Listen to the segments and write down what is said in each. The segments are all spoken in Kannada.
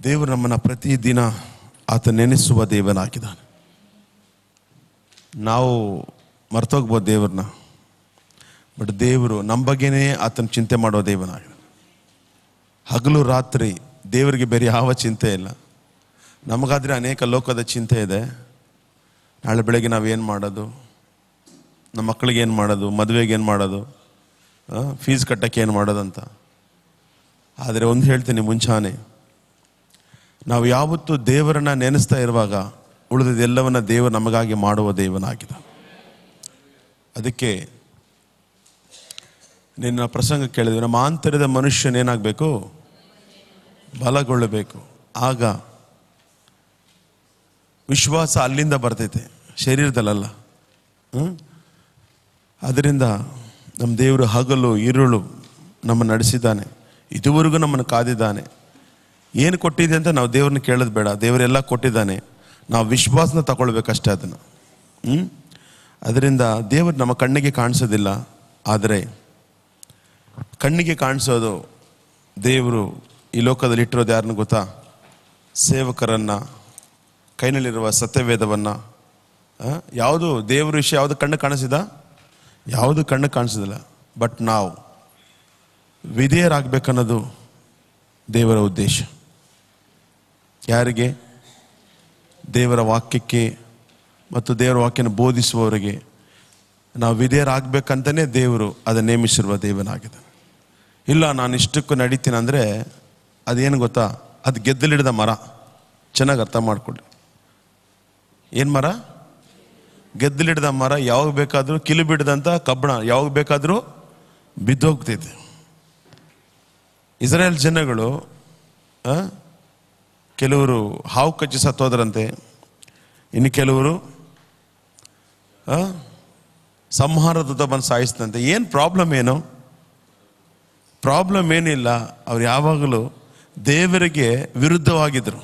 ದೇವರು ನಮ್ಮನ್ನು ಪ್ರತಿದಿನ ಆತ ನೆನೆಸುವ ದೇವನಾಗಿದ್ದಾನೆ ನಾವು ಮರ್ತೋಗ್ಬೋದು ದೇವ್ರನ್ನ ಬಟ್ ದೇವರು ನಮ್ಮ ಬಗ್ಗೆನೇ ಆತನ ಚಿಂತೆ ಮಾಡೋ ದೇವನಾಗಿದೆ ಹಗಲು ರಾತ್ರಿ ದೇವರಿಗೆ ಬೇರೆ ಯಾವ ಚಿಂತೆ ಇಲ್ಲ ನಮಗಾದ್ರೆ ಅನೇಕ ಲೋಕದ ಚಿಂತೆ ಇದೆ ನಾಳೆ ಬೆಳಗ್ಗೆ ನಾವೇನು ಮಾಡೋದು ನಮ್ಮ ಮಕ್ಕಳಿಗೆ ಏನು ಮಾಡೋದು ಮದುವೆಗೆ ಏನು ಮಾಡೋದು ಫೀಸ್ ಕಟ್ಟಕ್ಕೆ ಏನು ಮಾಡೋದಂತ ಆದರೆ ಒಂದು ಹೇಳ್ತೀನಿ ಮುಂಚಾನೆ ನಾವು ಯಾವತ್ತೂ ದೇವರನ್ನ ನೆನೆಸ್ತಾ ಇರುವಾಗ ಉಳಿದದೆಲ್ಲವನ್ನ ದೇವರು ನಮಗಾಗಿ ಮಾಡುವ ದೇವನಾಗಿದ್ದ ಅದಕ್ಕೆ ನಿನ್ನ ಪ್ರಸಂಗ ಕೇಳಿದ್ವಿ ನಮ್ಮ ಆಂತರ್ಯದ ಮನುಷ್ಯನೇನಾಗಬೇಕು ಬಲಗೊಳ್ಳಬೇಕು ಆಗ ವಿಶ್ವಾಸ ಅಲ್ಲಿಂದ ಬರ್ತೈತೆ ಶರೀರದಲ್ಲಲ್ಲ ಹ್ಮ್? ಅದರಿಂದ ನಮ್ಮ ದೇವರು ಹಗಲು ಇರುಳು ನಮ್ಮ ನಡೆಸಿದ್ದಾನೆ ಇದುವರೆಗೂ ನಮ್ಮನ್ನು ಕಾದಿದ್ದಾನೆ ಏನು ಕೊಟ್ಟಿದೆ ಅಂತ ನಾವು ದೇವ್ರನ್ನ ಕೇಳೋದು ಬೇಡ ದೇವರೆಲ್ಲ ಕೊಟ್ಟಿದ್ದಾನೆ ನಾವು ವಿಶ್ವಾಸನ ತಗೊಳ್ಬೇಕಷ್ಟೇ ಅದನ್ನು ಹ್ಞೂ ಅದರಿಂದ ದೇವರು ನಮ್ಮ ಕಣ್ಣಿಗೆ ಕಾಣಿಸೋದಿಲ್ಲ ಆದರೆ ಕಣ್ಣಿಗೆ ಕಾಣಿಸೋದು ದೇವರು ಈ ಲೋಕದಲ್ಲಿ ಇಟ್ಟಿರೋದು ಯಾರನ್ನು ಗೊತ್ತಾ ಸೇವಕರನ್ನು ಕೈನಲ್ಲಿರುವ ಸತ್ಯವೇದವನ್ನು ಯಾವುದು ದೇವರ ವಿಷಯ ಯಾವುದು ಕಣ್ಣು ಕಾಣಿಸಿದ ಯಾವುದು ಕಣ್ಣು ಕಾಣಿಸೋದಿಲ್ಲ ಬಟ್ ನಾವು ವಿಧೇಯರಾಗಬೇಕನ್ನೋದು ದೇವರ ಉದ್ದೇಶ ಯಾರಿಗೆ ದೇವರ ವಾಕ್ಯಕ್ಕೆ ಮತ್ತು ದೇವರ ವಾಕ್ಯನ ಬೋಧಿಸುವವರಿಗೆ ನಾವು ವಿಧೇಯರಾಗಬೇಕಂತಲೇ ದೇವರು ಅದನ್ನು ನೇಮಿಸಿರುವ ದೇವನಾಗಿದೆ ಇಲ್ಲ ನಾನು ಇಷ್ಟಕ್ಕೂ ನಡೀತೀನಿ ಅಂದರೆ ಅದೇನು ಗೊತ್ತಾ ಅದು ಗೆದ್ದಲಿಡಿದ ಮರ ಚೆನ್ನಾಗಿ ಅರ್ಥ ಮಾಡ್ಕೊಳ್ಳಿ ಏನು ಮರ ಗೆದ್ದಲಿಡಿದ ಮರ ಯಾವಾಗ ಬೇಕಾದರೂ ಕಿಲು ಬಿಡದಂಥ ಕಬ್ಬಣ ಯಾವಾಗ ಬೇಕಾದರೂ ಬಿದ್ದೋಗ್ತೈತೆ ಇಸ್ರೇಲ್ ಜನಗಳು ಆ, ಕೆಲವರು ಹಾವು ಕಚ್ಚಿ ಸತ್ತೋದ್ರಂತೆ ಇನ್ನು ಕೆಲವರು ಆ, ಸಂಹಾರದೂತ ಬಂದು ಸಾಯಿಸ್ತಂತೆ ಏನು ಪ್ರಾಬ್ಲಮ್ ಏನು ಪ್ರಾಬ್ಲಮ್ ಏನಿಲ್ಲ ಅವ್ರು ಯಾವಾಗಲೂ ದೇವರಿಗೆ ವಿರುದ್ಧವಾಗಿದ್ದರು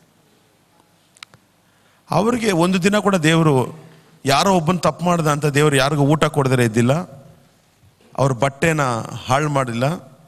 ಅವರಿಗೆ ಒಂದು ದಿನ ಕೂಡ ದೇವರು ಯಾರೋ ಒಬ್ಬನ ತಪ್ಪು ಮಾಡ್ದ ಅಂತ ದೇವರು ಯಾರಿಗೂ ಊಟ ಕೊಡದರೆ ಇದ್ದಿಲ್ಲ ಅವ್ರ ಬಟ್ಟೆನ ಹಾಳು ಮಾಡಿಲ್ಲ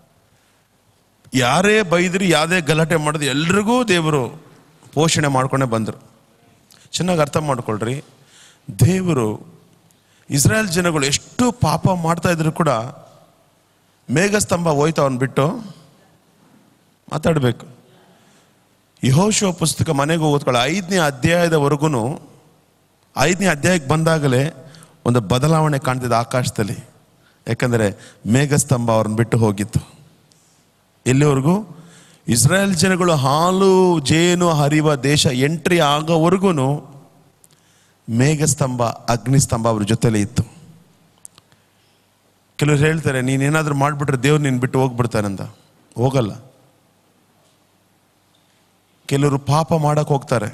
ಯಾರೇ ಬೈದ್ರಿ ಯಾವುದೇ ಗಲಾಟೆ ಮಾಡಿದ್ರು ಎಲ್ರಿಗೂ ದೇವರು ಪೋಷಣೆ ಮಾಡ್ಕೊಂಡೇ ಬಂದರು ಚೆನ್ನಾಗಿ ಅರ್ಥ ಮಾಡ್ಕೊಳ್ರಿ ದೇವರು ಇಸ್ರಾಯೇಲ್ ಜನಗಳು ಎಷ್ಟು ಪಾಪ ಮಾಡ್ತಾ ಇದ್ರು ಕೂಡ ಮೇಘಸ್ತಂಭ ಹೋಯ್ತು ಅವನ್ ಬಿಟ್ಟು ಮಾತಾಡಬೇಕು ಯಹೋಶುವ ಪುಸ್ತಕ ಮನೆಗೆ ಓದ್ಕೊಳ್ಳೋ ಐದನೇ ಅಧ್ಯಾಯದವರೆಗೂ ಐದನೇ ಅಧ್ಯಾಯಕ್ಕೆ ಬಂದಾಗಲೇ ಒಂದು ಬದಲಾವಣೆ ಕಾಣ್ತಿದೆ ಆಕಾಶದಲ್ಲಿ ಯಾಕಂದರೆ ಮೇಘಸ್ತಂಭ ಅವ್ರನ್ನ ಬಿಟ್ಟು ಹೋಗಿತ್ತು ಎಲ್ಲಿವರೆಗೂ ಇಸ್ರಾಯೇಲ್ ಜನಗಳು ಹಾಲು ಜೇನು ಹರಿಯುವ ದೇಶ ಎಂಟ್ರಿ ಆಗೋವರೆಗೂ ಮೇಘಸ್ತಂಭ ಅಗ್ನಿಸ್ತಂಭ ಅವ್ರ ಜೊತೆಲೇ ಇತ್ತು ಕೆಲವರು ಹೇಳ್ತಾರೆ ನೀನೇನಾದ್ರೂ ಮಾಡಿಬಿಟ್ರೆ ದೇವ್ರು ನೀನು ಬಿಟ್ಟು ಹೋಗ್ಬಿಡ್ತಾನಂತ ಹೋಗಲ್ಲ ಕೆಲವರು ಪಾಪ ಮಾಡಕ್ಕೆ ಹೋಗ್ತಾರೆ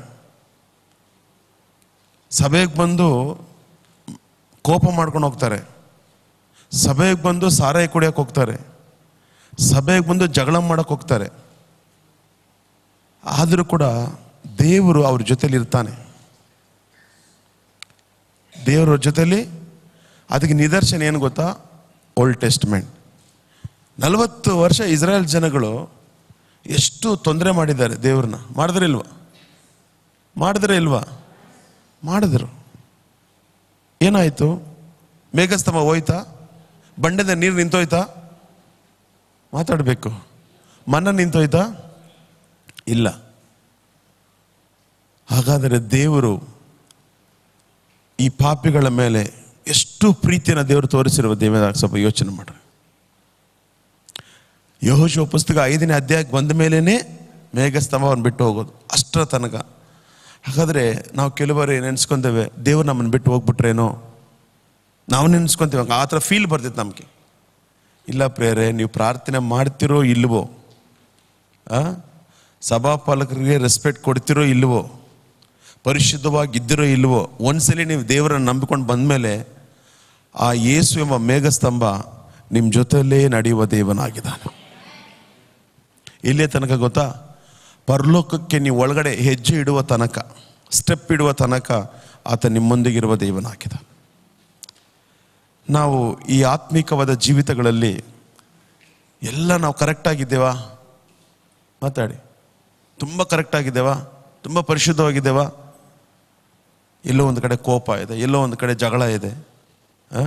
ಸಭೆಗೆ ಬಂದು ಕೋಪ ಮಾಡ್ಕೊಂಡು ಹೋಗ್ತಾರೆ ಸಭೆಗೆ ಬಂದು ಸಾರಾಯಿ ಕುಡಿಯಕ್ಕೆ ಹೋಗ್ತಾರೆ ಸಭೆಗೆ ಬಂದು ಜಗಳ ಮಾಡಕ್ಕೆ ಹೋಗ್ತಾರೆ ಆದರೂ ಕೂಡ ದೇವರು ಅವ್ರ ಜೊತೆಲಿ ಇರ್ತಾನೆ ದೇವರ ಜೊತೆಲಿ ಅದಕ್ಕೆ ನಿದರ್ಶನ ಏನು ಗೊತ್ತಾ ಓಲ್ಡ್ ಟೆಸ್ಟ್ಮೆಂಟ್ ನಲವತ್ತು ವರ್ಷ ಇಸ್ರಾಯೇಲ್ ಜನಗಳು ಎಷ್ಟು ತೊಂದರೆ ಮಾಡಿದ್ದಾರೆ ದೇವ್ರನ್ನ ಮಾಡಿದ್ರೆ ಇಲ್ವಾ ಮಾಡಿದ್ರೆ ಇಲ್ವಾ ಮಾಡಿದ್ರು ಏನಾಯಿತು ಮೇಘಸ್ತಂಭ ಹೋಯ್ತಾ ಬಂಡೆದ ನೀರು ನಿಂತೋಯ್ತಾ ಮಾತಾಡಬೇಕು ಮನ್ನ ನಿಂತೋಯ್ತಾ ಇಲ್ಲ ಹಾಗಾದರೆ ದೇವರು ಈ ಪಾಪಿಗಳ ಮೇಲೆ ಎಷ್ಟು ಪ್ರೀತಿಯನ್ನು ದೇವರು ತೋರಿಸಿರುವ ದೇವದಾಗ ಸ್ವಲ್ಪ ಯೋಚನೆ ಮಾಡ್ರಿ ಯಹೋಶುವ ಪುಸ್ತಕ ಐದನೇ ಅಧ್ಯಾಯಕ್ಕೆ ಬಂದ ಮೇಲೇ ಮೇಘಸ್ತಂಭವನ್ನು ಬಿಟ್ಟು ಹೋಗೋದು ಅಷ್ಟರ ತನಕ ಹಾಗಾದರೆ ನಾವು ಕೆಲವರೇ ನೆನೆಸ್ಕೊಂತೇವೆ ದೇವ್ರು ನಮ್ಮನ್ನು ಬಿಟ್ಟು ಹೋಗ್ಬಿಟ್ರೇನೋ ನಾವು ನೆನೆಸ್ಕೊಂತೀವಿ ಆ ಥರ ಫೀಲ್ ಬರ್ತೈತೆ ನಮಗೆ ಇಲ್ಲ ಪ್ರೇರೆ ನೀವು ಪ್ರಾರ್ಥನೆ ಮಾಡ್ತಿರೋ ಇಲ್ವೋ ಆ? ಸಭಾಪಾಲಕರಿಗೆ ರೆಸ್ಪೆಕ್ಟ್ ಕೊಡ್ತಿರೋ ಇಲ್ವೋ ಪರಿಶುದ್ಧವಾಗಿದ್ದಿರೋ ಇಲ್ವೋ ಒಂದ್ಸಲಿ ನೀವು ದೇವರನ್ನು ನಂಬಿಕೊಂಡು ಬಂದಮೇಲೆ ಆ ಯೇಸು ಎಂಬ ಮೇಘಸ್ತಂಭ ನಿಮ್ಮ ಜೊತೆಯಲ್ಲೇ ನಡೆಯುವ ದೇವನಾಗಿದ್ದಾನೆ ಇಲ್ಲೇ ತನಕ ಗೊತ್ತಾ ಪರಲೋಕಕ್ಕೆ ನೀವು ಒಳಗಡೆ ಹೆಜ್ಜೆ ಇಡುವ ತನಕ ಸ್ಟೆಪ್ ಇಡುವ ತನಕ ಆತ ನಿಮ್ಮೊಂದಿಗಿರುವ ದೇವನಾಗಿದ ನಾವು ಈ ಆತ್ಮಿಕವಾದ ಜೀವಿತಗಳಲ್ಲಿ ಎಲ್ಲ ನಾವು ಕರೆಕ್ಟಾಗಿದ್ದೇವಾ ಮಾತಾಡಿ ತುಂಬ ಕರೆಕ್ಟ್ ಆಗಿದ್ದೇವಾ ತುಂಬ ಪರಿಶುದ್ಧವಾಗಿದ್ದೇವಾ ಎಲ್ಲೋ ಒಂದು ಕಡೆ ಕೋಪ ಇದೆ ಎಲ್ಲೋ ಒಂದು ಕಡೆ ಜಗಳ ಇದೆ ಆ?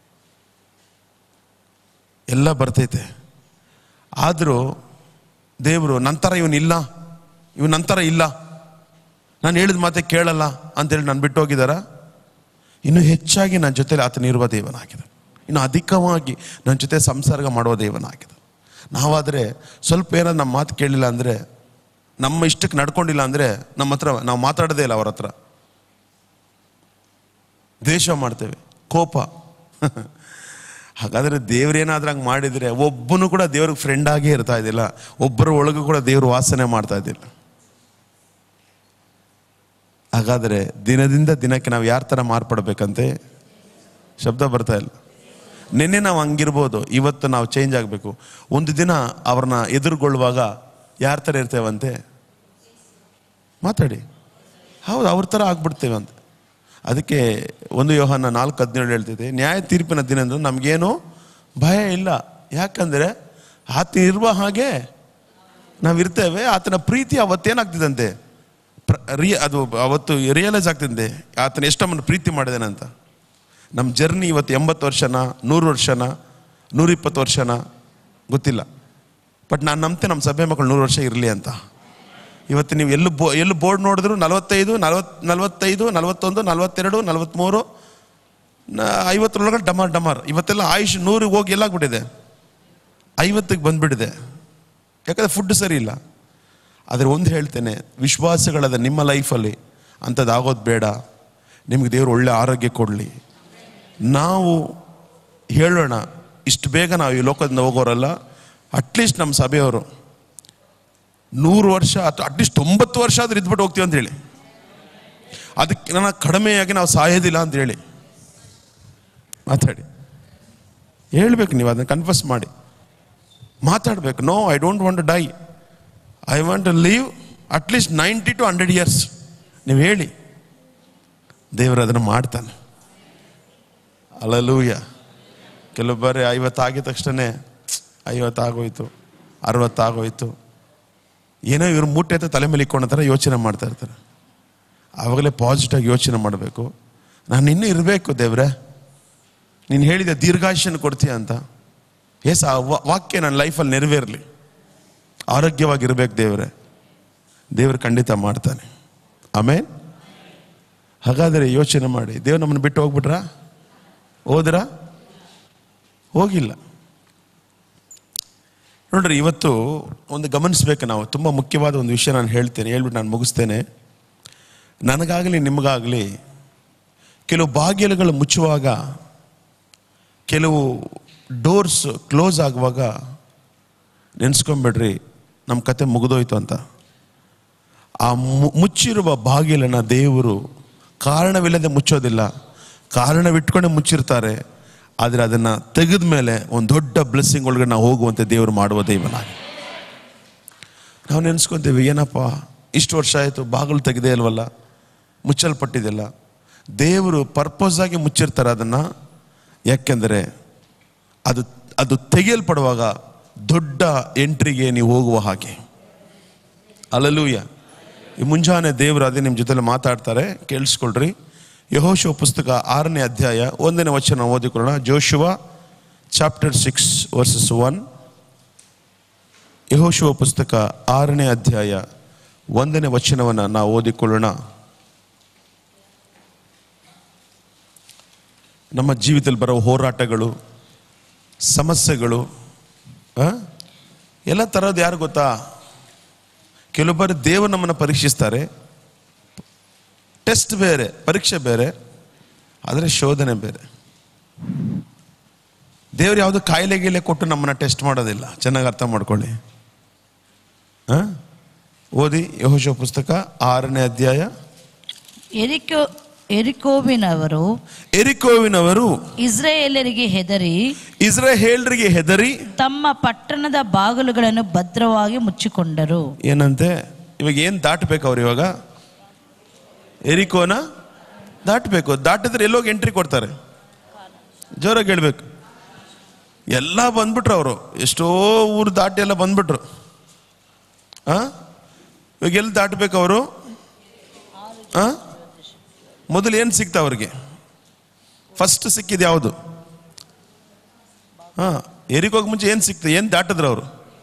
ಎಲ್ಲ ಬರ್ತೈತೆ ಆದರೂ ದೇವರು ನಂತರ ಇವನಿಲ್ಲ ಇವನ್ ನಂತರ ಇಲ್ಲ ನಾನು ಹೇಳಿದ ಮಾತೆ ಕೇಳಲ್ಲ ಅಂತೇಳಿ ನಾನು ಬಿಟ್ಟು ಹೋಗಿದ್ದಾರ ಇನ್ನು ಹೆಚ್ಚಾಗಿ ನನ್ನ ಜೊತೆಲಿ ಆತನ ಇರುವ ದೇವನಾಗಿದೆ ಇನ್ನು ಅಧಿಕವಾಗಿ ನನ್ನ ಜೊತೆ ಸಂಸರ್ಗ ಮಾಡುವ ದೇವನಾಗಿದೆ ನಾವಾದರೆ ಸ್ವಲ್ಪ ಏನಾದ್ರು ನಮ್ಮ ಮಾತು ಕೇಳಿಲ್ಲ ಅಂದರೆ ನಮ್ಮ ಇಷ್ಟಕ್ಕೆ ನಡ್ಕೊಂಡಿಲ್ಲ ಅಂದರೆ ನಮ್ಮ ಹತ್ರ ನಾವು ಮಾತಾಡೋದೇ ಇಲ್ಲ ಅವ್ರ ಹತ್ರ ದ್ವೇಷ ಮಾಡ್ತೇವೆ ಕೋಪ ಹಾಗಾದರೆ ದೇವ್ರೇನಾದ್ರೂ ಹಂಗೆ ಮಾಡಿದರೆ ಒಬ್ಬನು ಕೂಡ ದೇವ್ರಿಗೆ ಫ್ರೆಂಡ್ ಆಗೇ ಇರ್ತಾ ಇದ್ದಿಲ್ಲ ಒಬ್ಬರ ಒಳಗೂ ಕೂಡ ದೇವ್ರು ವಾಸನೆ ಮಾಡ್ತಾ ಇದ್ದಿಲ್ಲ ಹಾಗಾದರೆ ದಿನದಿಂದ ದಿನಕ್ಕೆ ನಾವು ಯಾರ ಥರ ಮಾರ್ಪಡ್ಬೇಕಂತೆ ಶಬ್ದ ಬರ್ತಾ ಇಲ್ಲ ನಿನ್ನೆ ನಾವು ಹಂಗಿರ್ಬೋದು ಇವತ್ತು ನಾವು ಚೇಂಜ್ ಆಗಬೇಕು ಒಂದು ದಿನ ಅವ್ರನ್ನ ಎದುರುಗೊಳ್ಳುವಾಗ ಯಾರ ಥರ ಇರ್ತೇವಂತೆ ಮಾತಾಡಿ ಹೌದು ಅವ್ರ ಥರ ಆಗ್ಬಿಡ್ತೇವೆ ಅಂತ ಅದಕ್ಕೆ ಒಂದು ಯೋಹನ ನಾಲ್ಕು ಹದಿನೇಳು ಹೇಳ್ತಿದೆ ನ್ಯಾಯ ತೀರ್ಪಿನ ದಿನ ಅಂದ್ರೆ ನಮಗೇನು ಭಯ ಇಲ್ಲ ಯಾಕಂದರೆ ಆತ ಇರುವ ಹಾಗೆ ನಾವಿರ್ತೇವೆ ಆತನ ಪ್ರೀತಿ ಅವತ್ತೇನಾಗ್ತಿದಂತೆ ಪ್ರ ರಿಯ ಅದು ಅವತ್ತು ರಿಯಲೈಸ್ ಆಗ್ತಿದೆ ಆತನ ಎಷ್ಟಮ್ಮನ್ನು ಪ್ರೀತಿ ಮಾಡಿದೇನಂತ ನಮ್ಮ ಜರ್ನಿ ಇವತ್ತು ಎಂಬತ್ತು ವರ್ಷನ ನೂರು ವರ್ಷನ ನೂರಿಪ್ಪತ್ತು ವರ್ಷನ ಗೊತ್ತಿಲ್ಲ ಬಟ್ ನಾನು ನಂಬ್ತೆ ನಮ್ಮ ಸಭೆ ಮಕ್ಕಳು ನೂರು ವರ್ಷ ಇರಲಿ ಅಂತ ಇವತ್ತು ನೀವು ಎಲ್ಲೂ ಬೋ ಎಲ್ಲೂ ಬೋರ್ಡ್ ನೋಡಿದ್ರು ನಲವತ್ತೈದು ನಲವತ್ ನಲವತ್ತೈದು ನಲವತ್ತೊಂದು ನಲವತ್ತೆರಡು ನಲವತ್ತ್ಮೂರು ನ- ಐವತ್ತರೊಳಗಡೆ ಡಮಾರ್ ಡಮಾರ್ ಇವತ್ತೆಲ್ಲ ಆಯುಷ್ ನೂರಿಗೆ ಹೋಗಿ ಎಲ್ಲಾಗ್ಬಿಟ್ಟಿದೆ ಐವತ್ತಿಗೆ ಬಂದ್ಬಿಟ್ಟಿದೆ ಯಾಕಂದರೆ ಫುಡ್ ಸರಿ ಇಲ್ಲ ಆದರೆ ಒಂದು ಹೇಳ್ತೇನೆ ವಿಶ್ವಾಸಗಳದ ನಿಮ್ಮ ಲೈಫಲ್ಲಿ ಅಂಥದ್ದು ಆಗೋದು ಬೇಡ ನಿಮಗೆ ದೇವರು ಒಳ್ಳೆ ಆರೋಗ್ಯ ಕೊಡಲಿ ನಾವು ಹೇಳೋಣ ಇಷ್ಟು ಬೇಗ ನಾವು ಈ ಲೋಕದಿಂದ ಹೋಗೋರಲ್ಲ ಅಟ್ಲೀಸ್ಟ್ ನಮ್ಮ ಸಭೆಯವರು ನೂರು ವರ್ಷ ಅಥವಾ ಅಟ್ಲೀಸ್ಟ್ ತೊಂಬತ್ತು ವರ್ಷ ಆದ್ರೂ ಇದ್ಬಿಟ್ಟು ಹೋಗ್ತೀವಿ ಅಂತ ಹೇಳಿ ಅದಕ್ಕೆ ನನ್ನ ಕಡಿಮೆಯಾಗಿ ನಾವು ಸಾಯೋದಿಲ್ಲ ಅಂತ ಹೇಳಿ ಮಾತಾಡಿ ಹೇಳ್ಬೇಕು ನೀವು ಅದನ್ನು ಕನ್ಫರ್ಸ್ ಮಾಡಿ ಮಾತಾಡಬೇಕು no I don't want to die I want to live at least ninety to hundred years ನೀವು ಹೇಳಿ ದೇವರು ಅದನ್ನು ಮಾಡ್ತಾನೆ ಅಲಲೂಯ ಕೆಲವೊಬ್ಬರೇ ಐವತ್ತಾಗಿದ ತಕ್ಷಣ ಐವತ್ತಾಗೋಯ್ತು ಅರವತ್ತಾಗೋಯ್ತು ಏನೋ ಇವ್ರು ಮೂಟೆ ಅಂತ ತಲೆ ಮೇಲೆ ಇಕ್ಕೊಂಡ ಥರ ಯೋಚನೆ ಮಾಡ್ತಾ ಇರ್ತಾರೆ ಆವಾಗಲೇ ಪಾಸಿಟಿವ್ ಆಗಿ ಯೋಚನೆ ಮಾಡಬೇಕು ನಾನು ಇನ್ನೂ ಇರಬೇಕು ದೇವ್ರೆ ನೀನು ಹೇಳಿದ ದೀರ್ಘಾಯುಷ್ಯನ ಕೊಡ್ತೀಯ ಅಂತ ಎಸ್ ಆ ವಾ- ವಾಕ್ಯ ನನ್ನ ಲೈಫಲ್ಲಿ ನೆರವೇರಲಿ ಆರೋಗ್ಯವಾಗಿರ್ಬೇಕು ದೇವ್ರೆ ದೇವರು ಖಂಡಿತ ಮಾಡ್ತಾನೆ ಆಮೇಲೆ ಹಾಗಾದರೆ ಯೋಚನೆ ಮಾಡಿ ದೇವ್ರು ನಮ್ಮನ್ನು ಬಿಟ್ಟು ಹೋಗ್ಬಿಟ್ರಾ ಹೋದ್ರಾ ಹೋಗಿಲ್ಲ ನೋಡ್ರಿ ಇವತ್ತು ಒಂದು ಗಮನಿಸ್ಬೇಕು ನಾವು ತುಂಬ ಮುಖ್ಯವಾದ ಒಂದು ವಿಷಯ ನಾನು ಹೇಳ್ತೇನೆ ಹೇಳ್ಬಿಟ್ಟು ನಾನು ಮುಗಿಸ್ತೇನೆ ನನಗಾಗಲಿ ನಿಮಗಾಗಲಿ ಕೆಲವು ಬಾಗಿಲುಗಳು ಮುಚ್ಚುವಾಗ ಕೆಲವು ಡೋರ್ಸ್ ಕ್ಲೋಸ್ ಆಗುವಾಗ ನೆನೆಸ್ಕೊಂಬಿಡ್ರಿ ನಮ್ಮ ಕತೆ ಮುಗಿದೋಯ್ತು ಅಂತ ಆ ಮು- ಮುಚ್ಚಿರುವ ಬಾಗಿಲನ್ನು ದೇವರು ಕಾರಣವಿಲ್ಲದೆ ಮುಚ್ಚೋದಿಲ್ಲ ಕಾರಣವಿಟ್ಕೊಂಡೆ ಮುಚ್ಚಿರ್ತಾರೆ ಆದರೆ ಅದನ್ನು ತೆಗೆದ ಮೇಲೆ ಒಂದು ದೊಡ್ಡ ಬ್ಲೆಸ್ಸಿಂಗ್ ಒಳಗಡೆ ನಾವು ಹೋಗುವಂತೆ ದೇವರು ಮಾಡುವ ದೇವನಾಗಿ ನಾವು ನೆನೆಸ್ಕೊಂತೀವಿ ಏನಪ್ಪ ಇಷ್ಟು ವರ್ಷ ಆಯಿತು ಬಾಗಿಲು ತೆಗೆದೇ ಇಲ್ವಲ್ಲ ಮುಚ್ಚಲ್ಪಟ್ಟಿದೆಯಲ್ಲ ದೇವರು ಪರ್ಪಸ್ ಆಗಿ ಮುಚ್ಚಿರ್ತಾರೆ ಅದನ್ನು ಯಾಕೆಂದರೆ ಅದು ಅದು ತೆಗೆಯಲ್ಪಡುವಾಗ ದೊಡ್ಡ ಎಂಟ್ರಿಗೆ ನೀವು ಹೋಗುವ ಹಾಗೆ ಅಲಲೂಯ ಈ ಮುಂಜಾನೆ ದೇವರು ಅದೇ ನಿಮ್ಮ ಜೊತೆಲಿ ಮಾತಾಡ್ತಾರೆ ಕೇಳಿಸ್ಕೊಳ್ರಿ ಯಹೋಶುವ ಪುಸ್ತಕ ಆರನೇ ಅಧ್ಯಾಯ ಒಂದನೇ ವಚನ ಓದಿಕೊಳ್ಳೋಣ Joshua chapter six verses one ಯಹೋಶುವ ಪುಸ್ತಕ ಆರನೇ ಅಧ್ಯಾಯ ಒಂದನೇ ವಚನವನ್ನು ನಾವು ಓದಿಕೊಳ್ಳೋಣ ನಮ್ಮ ಜೀವಿತದಲ್ಲಿ ಬರೋ ಹೋರಾಟಗಳು ಸಮಸ್ಯೆಗಳು ಆ? ಎಲ್ಲ ಥರದ್ದು ಯಾರು ಗೊತ್ತಾ ಕೆಲವೊಬ್ಬರು ದೇವರು ನಮ್ಮನ್ನು ಪರೀಕ್ಷಿಸ್ತಾರೆ ಟೆಸ್ಟ್ ಬೇರೆ ಪರೀಕ್ಷೆ ಬೇರೆ ಆದರೆ ಶೋಧನೆ ಬೇರೆ ದೇವರು ಯಾವುದು ಕಾಯಿಲೆ ಗೀಲೆ ಕೊಟ್ಟು ನಮ್ಮನ್ನು ಟೆಸ್ಟ್ ಮಾಡೋದಿಲ್ಲ ಚೆನ್ನಾಗಿ ಅರ್ಥ ಮಾಡ್ಕೊಳ್ಳಿ ಆ? ಓದಿ ಯಹೋಶೋ ಪುಸ್ತಕ ಆರನೇ ಅಧ್ಯಾಯ ಎರಿಕೋ ಎರಿಕೋವಿನವರು ಎರಿಕೋವಿನವರು ಇಸ್ರಾಯೇಲರಿಗೆ ಹೆದರಿ ಇಸ್ರೇಲ್ರಿಗೆ ಹೆದರಿ ತಮ್ಮ ಪಟ್ಟಣದ ಬಾಗಿಲುಗಳನ್ನು ಭದ್ರವಾಗಿ ಮುಚ್ಚಿಕೊಂಡರು ಏನಂತೆ ಇವಾಗ ಏನು ದಾಟಬೇಕು ಅವ್ರು ಇವಾಗ ಎರಿಕೋನ ದಾಟಬೇಕು ದಾಟಿದ್ರೆ ಎಲ್ಲೋಗಿ ಎಂಟ್ರಿ ಕೊಡ್ತಾರೆ ಜೋರಾಗಿ ಹೇಳ್ಬೇಕು ಎಲ್ಲ ಬಂದ್ಬಿಟ್ರು ಅವರು ಎಷ್ಟೋ ಊರು ದಾಟಿ ಎಲ್ಲ ಬಂದ್ಬಿಟ್ರು ಆ ಇವಾಗ ಎಲ್ಲಿ ದಾಟಬೇಕು ಅವರು ಆ? ಮೊದಲು ಏನು ಸಿಕ್ತ ಅವ್ರಿಗೆ ಫಸ್ಟ್ ಸಿಕ್ಕಿದ್ದು ಯಾವುದು ಹಾ ಎರಿಕೋಗಿ ಮುಂಚೆ ಏನು ಸಿಕ್ತು ಏನು ದಾಟಿದ್ರು ಅವರು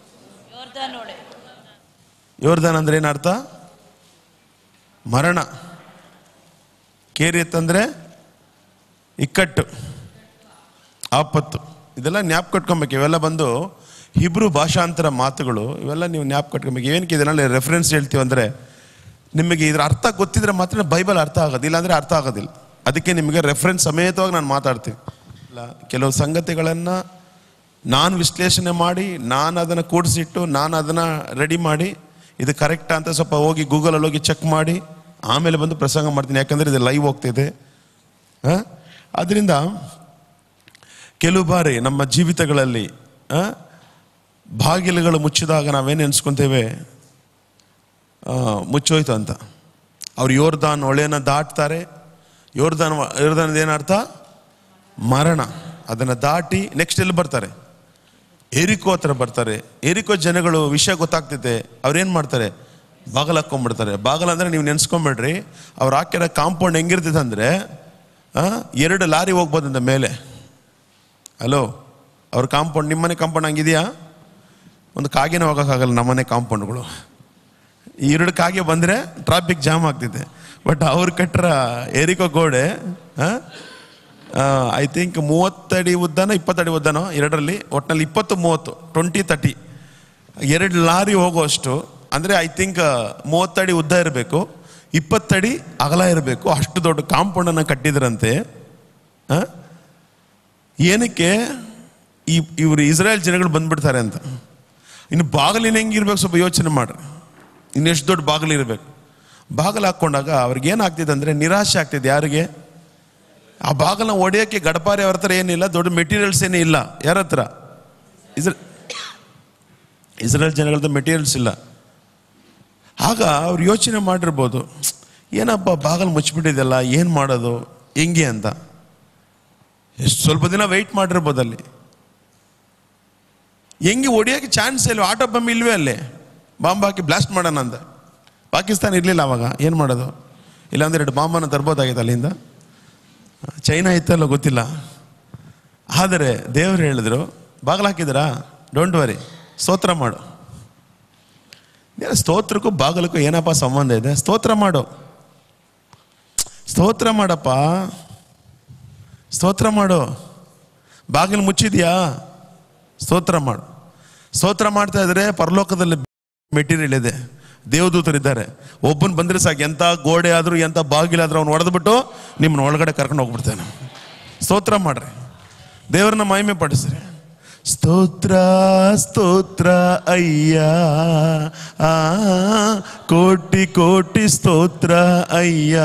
ಯೋರ್ದಾನ್ ಅಂದ್ರೆ ಏನು ಅರ್ಥ ಮರಣ ಕೇರಿಯತ್ ಅಂದ್ರೆ ಇಕ್ಕಟ್ಟು ಆಪತ್ತು ಇದೆಲ್ಲ ಜ್ಞಾಪ ಕಟ್ಕೊಬೇಕು ಇವೆಲ್ಲ ಬಂದು ಹಿಬ್ರು ಭಾಷಾಂತರ ಮಾತುಗಳು ಇವೆಲ್ಲ ನೀವು ಜ್ಞಾಪ ಕಟ್ಕೊಬೇಕು ಏನಕ್ಕೆ ಇದನ್ನೆಲ್ಲ ರೆಫರೆನ್ಸ್ ಹೇಳ್ತೀವಿ ಅಂದರೆ ನಿಮಗೆ ಇದರ ಅರ್ಥ ಗೊತ್ತಿದ್ರೆ ಮಾತ್ರ ಬೈಬಲ್ ಅರ್ಥ ಆಗೋದು ಇಲ್ಲಾಂದರೆ ಅರ್ಥ ಆಗೋದಿಲ್ಲ ಅದಕ್ಕೆ ನಿಮಗೆ ರೆಫರೆನ್ಸ್ ಸಮೇತವಾಗಿ ನಾನು ಮಾತಾಡ್ತೀನಿ ಇಲ್ಲ ಕೆಲವು ಸಂಗತಿಗಳನ್ನು ನಾನು ವಿಶ್ಲೇಷಣೆ ಮಾಡಿ ನಾನು ಅದನ್ನು ಕೂಡಿಸಿಟ್ಟು ನಾನು ಅದನ್ನು ರೆಡಿ ಮಾಡಿ ಇದು ಕರೆಕ್ಟಾ ಅಂತ ಸ್ವಲ್ಪ ಹೋಗಿ ಗೂಗಲಲ್ಲಿ ಹೋಗಿ ಚೆಕ್ ಮಾಡಿ ಆಮೇಲೆ ಬಂದು ಪ್ರಸಂಗ ಮಾಡ್ತೀನಿ ಯಾಕಂದರೆ ಇದು ಲೈವ್ ಹೋಗ್ತಿದೆ ಆ? ಅದರಿಂದ ಕೆಲವು ಬಾರಿ ನಮ್ಮ ಜೀವಿತಗಳಲ್ಲಿ ಆ, ಬಾಗಿಲುಗಳು ಮುಚ್ಚಿದಾಗ ನಾವೇನು ಎನ್ಸ್ಕೊಂತೇವೆ ಆ, ಮುಚ್ಚೋಯ್ತು ಅಂತ ಅವ್ರು ಯೋರ್ದಾನ್ ಹೊಳೆನ ದಾಟ್ತಾರೆ ಯೋರ್ದಾನ್ ಯೋರ್ದಾನದ ಏನರ್ಥ ಮರಣ ಅದನ್ನು ದಾಟಿ ನೆಕ್ಸ್ಟ್ ಎಲ್ಲಿ ಬರ್ತಾರೆ ಏರಿಕೋ ಹತ್ರ ಬರ್ತಾರೆ ಏರಿಕೋ ಜನಗಳು ವಿಷಯ ಗೊತ್ತಾಗ್ತೈತೆ ಅವ್ರೇನು ಮಾಡ್ತಾರೆ ಬಾಗಲ ಹಾಕೊಂಡ್ಬಿಡ್ತಾರೆ ಬಾಗಲ ಅಂದ್ರೆ ನೀವು ನೆನ್ಸ್ಕೊಂಬೇಡ್ರಿ ಅವ್ರು ಹಾಕಿರೋ ಕಾಂಪೌಂಡ್ ಹೆಂಗಿರ್ತೈತೆ ಅಂದರೆ ಎರಡು ಲಾರಿ ಹೋಗ್ಬೋದಂತ ಮೇಲೆ ಹಲೋ ಅವ್ರ ಕಾಂಪೌಂಡ್ ನಿಮ್ಮನೆ ಕಾಂಪೌಂಡ್ ಹಂಗಿದೆಯಾ ಒಂದು ಕಾಗಿನ ಹೋಗೋಕ್ಕಾಗಲ್ಲ ನಮ್ಮನೆ ಕಾಂಪೌಂಡ್ಗಳು ಈ ಎರಡು ಕಾಗೆ ಬಂದರೆ ಟ್ರಾಫಿಕ್ ಜಾಮ್ ಆಗ್ತಿದೆ ಬಟ್ ಅವ್ರು ಕಟ್ಟರ ಏರಿಕೋ ಗೋಡೆ ಐ ಥಿಂಕ್ ಮೂವತ್ತಡಿ ಉದ್ದನೋ ಇಪ್ಪತ್ತಡಿ ಉದ್ದನೋ ಎರಡರಲ್ಲಿ ಒಟ್ಟಿನಲ್ಲಿ ಇಪ್ಪತ್ತು ಮೂವತ್ತು ಟ್ವೆಂಟಿ ತರ್ಟಿ ಎರಡು ಲಾರಿ ಹೋಗುವಷ್ಟು ಅಂದರೆ ಐ ಥಿಂಕ್ ಮೂವತ್ತಡಿ ಉದ್ದ ಇರಬೇಕು ಇಪ್ಪತ್ತಡಿ ಅಗಲ ಇರಬೇಕು ಅಷ್ಟು ದೊಡ್ಡ ಕಾಂಪೌಂಡನ್ನು ಕಟ್ಟಿದ್ರಂತೆ ಆ? ಏನಕ್ಕೆ ಈ ಇವರು ಇಸ್ರಾಯೇಲ್ ಜನಗಳು ಬಂದ್ಬಿಡ್ತಾರೆ ಅಂತ ಇನ್ನು ಬಾಗಿಲಿನ ಹೆಂಗಿರ್ಬೇಕು ಸ್ವಲ್ಪ ಯೋಚನೆ ಮಾಡ್ರಿ ಇನ್ನು ಎಷ್ಟು ದೊಡ್ಡ ಬಾಗಿಲು ಇರಬೇಕು ಬಾಗಿಲು ಹಾಕ್ಕೊಂಡಾಗ ಅವ್ರಿಗೆ ಏನಾಗ್ತಿದೆ ಅಂದರೆ ನಿರಾಶೆ ಆಗ್ತಿದೆ ಯಾರಿಗೆ ಆ ಬಾಗಿಲನ್ನ ಒಡೆಯೋಕ್ಕೆ ಗಡಪಾರಿ ಅವ್ರ ಹತ್ರ ಏನಿಲ್ಲ ದೊಡ್ಡ ಮೆಟೀರಿಯಲ್ಸ್ ಏನೇ ಇಲ್ಲ ಯಾರ ಹತ್ರ ಇಸ್ರಾ ಇಸ್ರೇಲ್ ಜನಗಳದ್ದು ಮೆಟೀರಿಯಲ್ಸ್ ಇಲ್ಲ ಆಗ ಅವ್ರು ಯೋಚನೆ ಮಾಡಿರ್ಬೋದು ಏನಪ್ಪ ಬಾಗಿಲು ಮುಚ್ಚಿಬಿಟ್ಟಿದೆಲ್ಲ ಏನು ಮಾಡೋದು ಹೆಂಗೆ ಅಂತ ಎಷ್ಟು ಸ್ವಲ್ಪ ದಿನ ವೆಯ್ಟ್ ಮಾಡಿರ್ಬೋದು ಅಲ್ಲಿ ಹೆಂಗೆ ಹೊಡಿಯೋಕ್ಕೆ ಚಾನ್ಸ್ ಇಲ್ಲ ಆಟೋ ಬಂಬ್ ಇಲ್ವೇ ಅಲ್ಲಿ ಬಾಂಬ್ ಹಾಕಿ ಬ್ಲಾಸ್ಟ್ ಮಾಡೋಣ ಅಂತ ಪಾಕಿಸ್ತಾನ ಇರಲಿಲ್ಲ ಅವಾಗ ಏನು ಮಾಡೋದು ಇಲ್ಲಾಂದ್ರೆ ಎರಡು ಬಾಂಬನ್ನು ತರ್ಬೋದಾಗಿತ್ತು ಅಲ್ಲಿಂದ ಚೈನಾ ಇತ್ತಲ್ಲ ಗೊತ್ತಿಲ್ಲ ಆದರೆ ದೇವರು ಹೇಳಿದ್ರು ಬಾಗಿಲು ಹಾಕಿದ್ರಾ ಡೋಂಟ್ ವರಿ ಸ್ತೋತ್ರ ಮಾಡು ಏನು ಸ್ತೋತ್ರಕ್ಕೂ ಬಾಗಿಲಕ್ಕೂ ಏನಪ್ಪ ಸಂಬಂಧ ಇದೆ ಸ್ತೋತ್ರ ಮಾಡು ಸ್ತೋತ್ರ ಮಾಡಪ್ಪ ಸ್ತೋತ್ರ ಮಾಡು ಬಾಗಿಲು ಮುಚ್ಚಿದ್ಯಾ ಸ್ತೋತ್ರ ಮಾಡು ಸ್ತೋತ್ರ ಮಾಡ್ತಾ ಇದ್ರೆ ಪರಲೋಕದಲ್ಲಿ ಮೆಟೀರಿಯಲ್ ಇದೆ ದೇವದೂತರಿದ್ದಾರೆ ಒಬ್ಬನ್ ಬಂದ್ರೆ ಸಾಕು ಎಂಥ ಗೋಡೆ ಆದರೂ ಎಂಥ ಬಾಗಿಲಾದ್ರೂ ಅವ್ನು ಹೊಡೆದ್ಬಿಟ್ಟು ನಿಮ್ಮನ್ನ ಒಳಗಡೆ ಕರ್ಕೊಂಡು ಹೋಗ್ಬಿಡ್ತಾನೆ ಸ್ತೋತ್ರ ಮಾಡ್ರಿ ದೇವ್ರನ್ನ ಮಹಿಮೆ ಪಡಿಸ್ರಿ ಸ್ತೋತ್ರ ಸ್ತೋತ್ರ ಅಯ್ಯ ಆ ಕೋಟಿ ಕೋಟಿ ಸ್ತೋತ್ರ ಅಯ್ಯ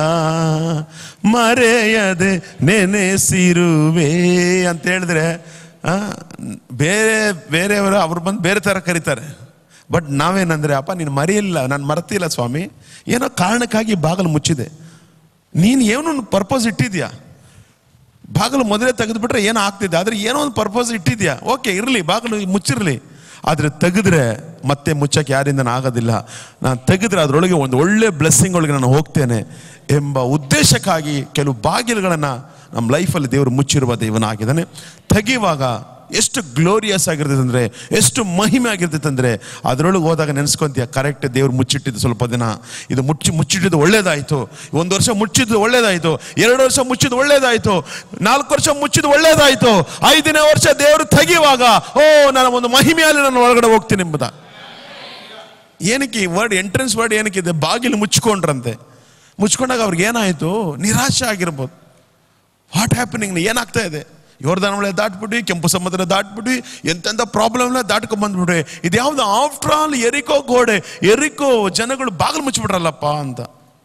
ಮರೆಯದೆ ನೆನೆಸಿರುವೆ ಅಂತ ಹೇಳಿದ್ರೆ ಆ, ಬೇರೆ ಬೇರೆಯವರು ಅವ್ರು ಬಂದು ಬೇರೆ ಥರ ಕರೀತಾರೆ ಬಟ್ ನಾವೇನಂದ್ರೆ ಅಪ್ಪ ನೀನು ಮರೆಯಿಲ್ಲ ನಾನು ಮರ್ತಿಲ್ಲ ಸ್ವಾಮಿ ಏನೋ ಕಾರಣಕ್ಕಾಗಿ ಬಾಗಿಲು ಮುಚ್ಚಿದೆ ನೀನು ಏನೋ ಪರ್ಪಸ್ ಇಟ್ಟಿದ್ಯಾ ಬಾಗಿಲು ಮೊದಲೇ ತೆಗೆದುಬಿಟ್ರೆ ಏನೋ ಆಗ್ತಿದೆ ಆದರೆ ಏನೋ ಒಂದು ಪರ್ಪಸ್ ಇಟ್ಟಿದ್ಯಾ ಓಕೆ ಇರಲಿ ಬಾಗಿಲು ಮುಚ್ಚಿರಲಿ ಆದರೆ ತೆಗೆದ್ರೆ ಮತ್ತೆ ಮುಚ್ಚಕ್ಕೆ ಯಾರಿಂದನೂ ಆಗೋದಿಲ್ಲ ನಾನು ತೆಗೆದ್ರೆ ಅದರೊಳಗೆ ಒಂದು ಒಳ್ಳೆ ಬ್ಲೆಸ್ಸಿಂಗ್ ಒಳಗೆ ನಾನು ಹೋಗ್ತೇನೆ ಎಂಬ ಉದ್ದೇಶಕ್ಕಾಗಿ ಕೆಲವು ಬಾಗಿಲುಗಳನ್ನು ನಮ್ಮ ಲೈಫಲ್ಲಿ ದೇವರು ಮುಚ್ಚಿರುವ ದೇವನಾಗಿದ್ದಾನೆ ತೆಗೆಯುವಾಗ ಎಷ್ಟು ಗ್ಲೋರಿಯಸ್ ಆಗಿರ್ತೈತೆ ಅಂದರೆ ಎಷ್ಟು ಮಹಿಮೆ ಆಗಿರ್ತೈತೆ ಅಂದರೆ ಅದರೊಳಗೆ ಹೋದಾಗ ನೆನೆಸ್ಕೊಂತೀಯ ಕರೆಕ್ಟ್ ದೇವ್ರು ಮುಚ್ಚಿಟ್ಟಿದ್ದು ಸ್ವಲ್ಪ ದಿನ ಇದು ಮುಚ್ಚಿ ಮುಚ್ಚಿಟ್ಟಿದ್ದು ಒಳ್ಳೇದಾಯಿತು ಒಂದು ವರ್ಷ ಮುಚ್ಚಿದ್ದು ಒಳ್ಳೇದಾಯಿತು ಎರಡು ವರ್ಷ ಮುಚ್ಚಿದ್ದು ಒಳ್ಳೇದಾಯಿತು ನಾಲ್ಕು ವರ್ಷ ಮುಚ್ಚಿದ್ದು ಒಳ್ಳೇದಾಯಿತು ಐದನೇ ವರ್ಷ ದೇವರು ತೆಗೆಯುವಾಗ ಓ ನಾನು ಒಂದು ಮಹಿಮೆಯಲ್ಲಿ ನಾನು ಒಳಗಡೆ ಹೋಗ್ತೀನಿ ಎಂಬುದ ಏನಕ್ಕೆ ಈ ವರ್ಡ್ ಎಂಟ್ರೆನ್ಸ್ ವರ್ಡ್ ಏನಕ್ಕಿದೆ ಬಾಗಿಲು ಮುಚ್ಕೊಂಡ್ರಂತೆ ಮುಚ್ಕೊಂಡಾಗ ಅವ್ರಿಗೆ ಏನಾಯಿತು ನಿರಾಶೆ ಆಗಿರ್ಬೋದು ವಾಟ್ ಹ್ಯಾಪನಿಂಗ್ ಏನಾಗ್ತಾ ಇದೆ ಯೋರ್ದಾನ ಒಳ್ಳೆ ದಾಟ್ಬಿಟ್ಟು ಕೆಂಪು ಸಮುದ್ರ ದಾಟ್ಬಿಟ್ಟು ಎಂತೆಂಥ ಪ್ರಾಬ್ಲಮ್ನ ದಾಟ್ಕೊಂಡ್ ಬಂದ್ಬಿಟ್ರೆ ಇದು ಯಾವ್ದು ಆಫ್ಟರ್ ಆಲ್ ಎರಿಕೋ ಗೋಡೆ ಎರಿಕೋ ಜನಗಳು ಬಾಗಿಲು ಮುಚ್ಚಿಬಿಟ್ರಲ್ಲಪ್ಪ ಅಂತ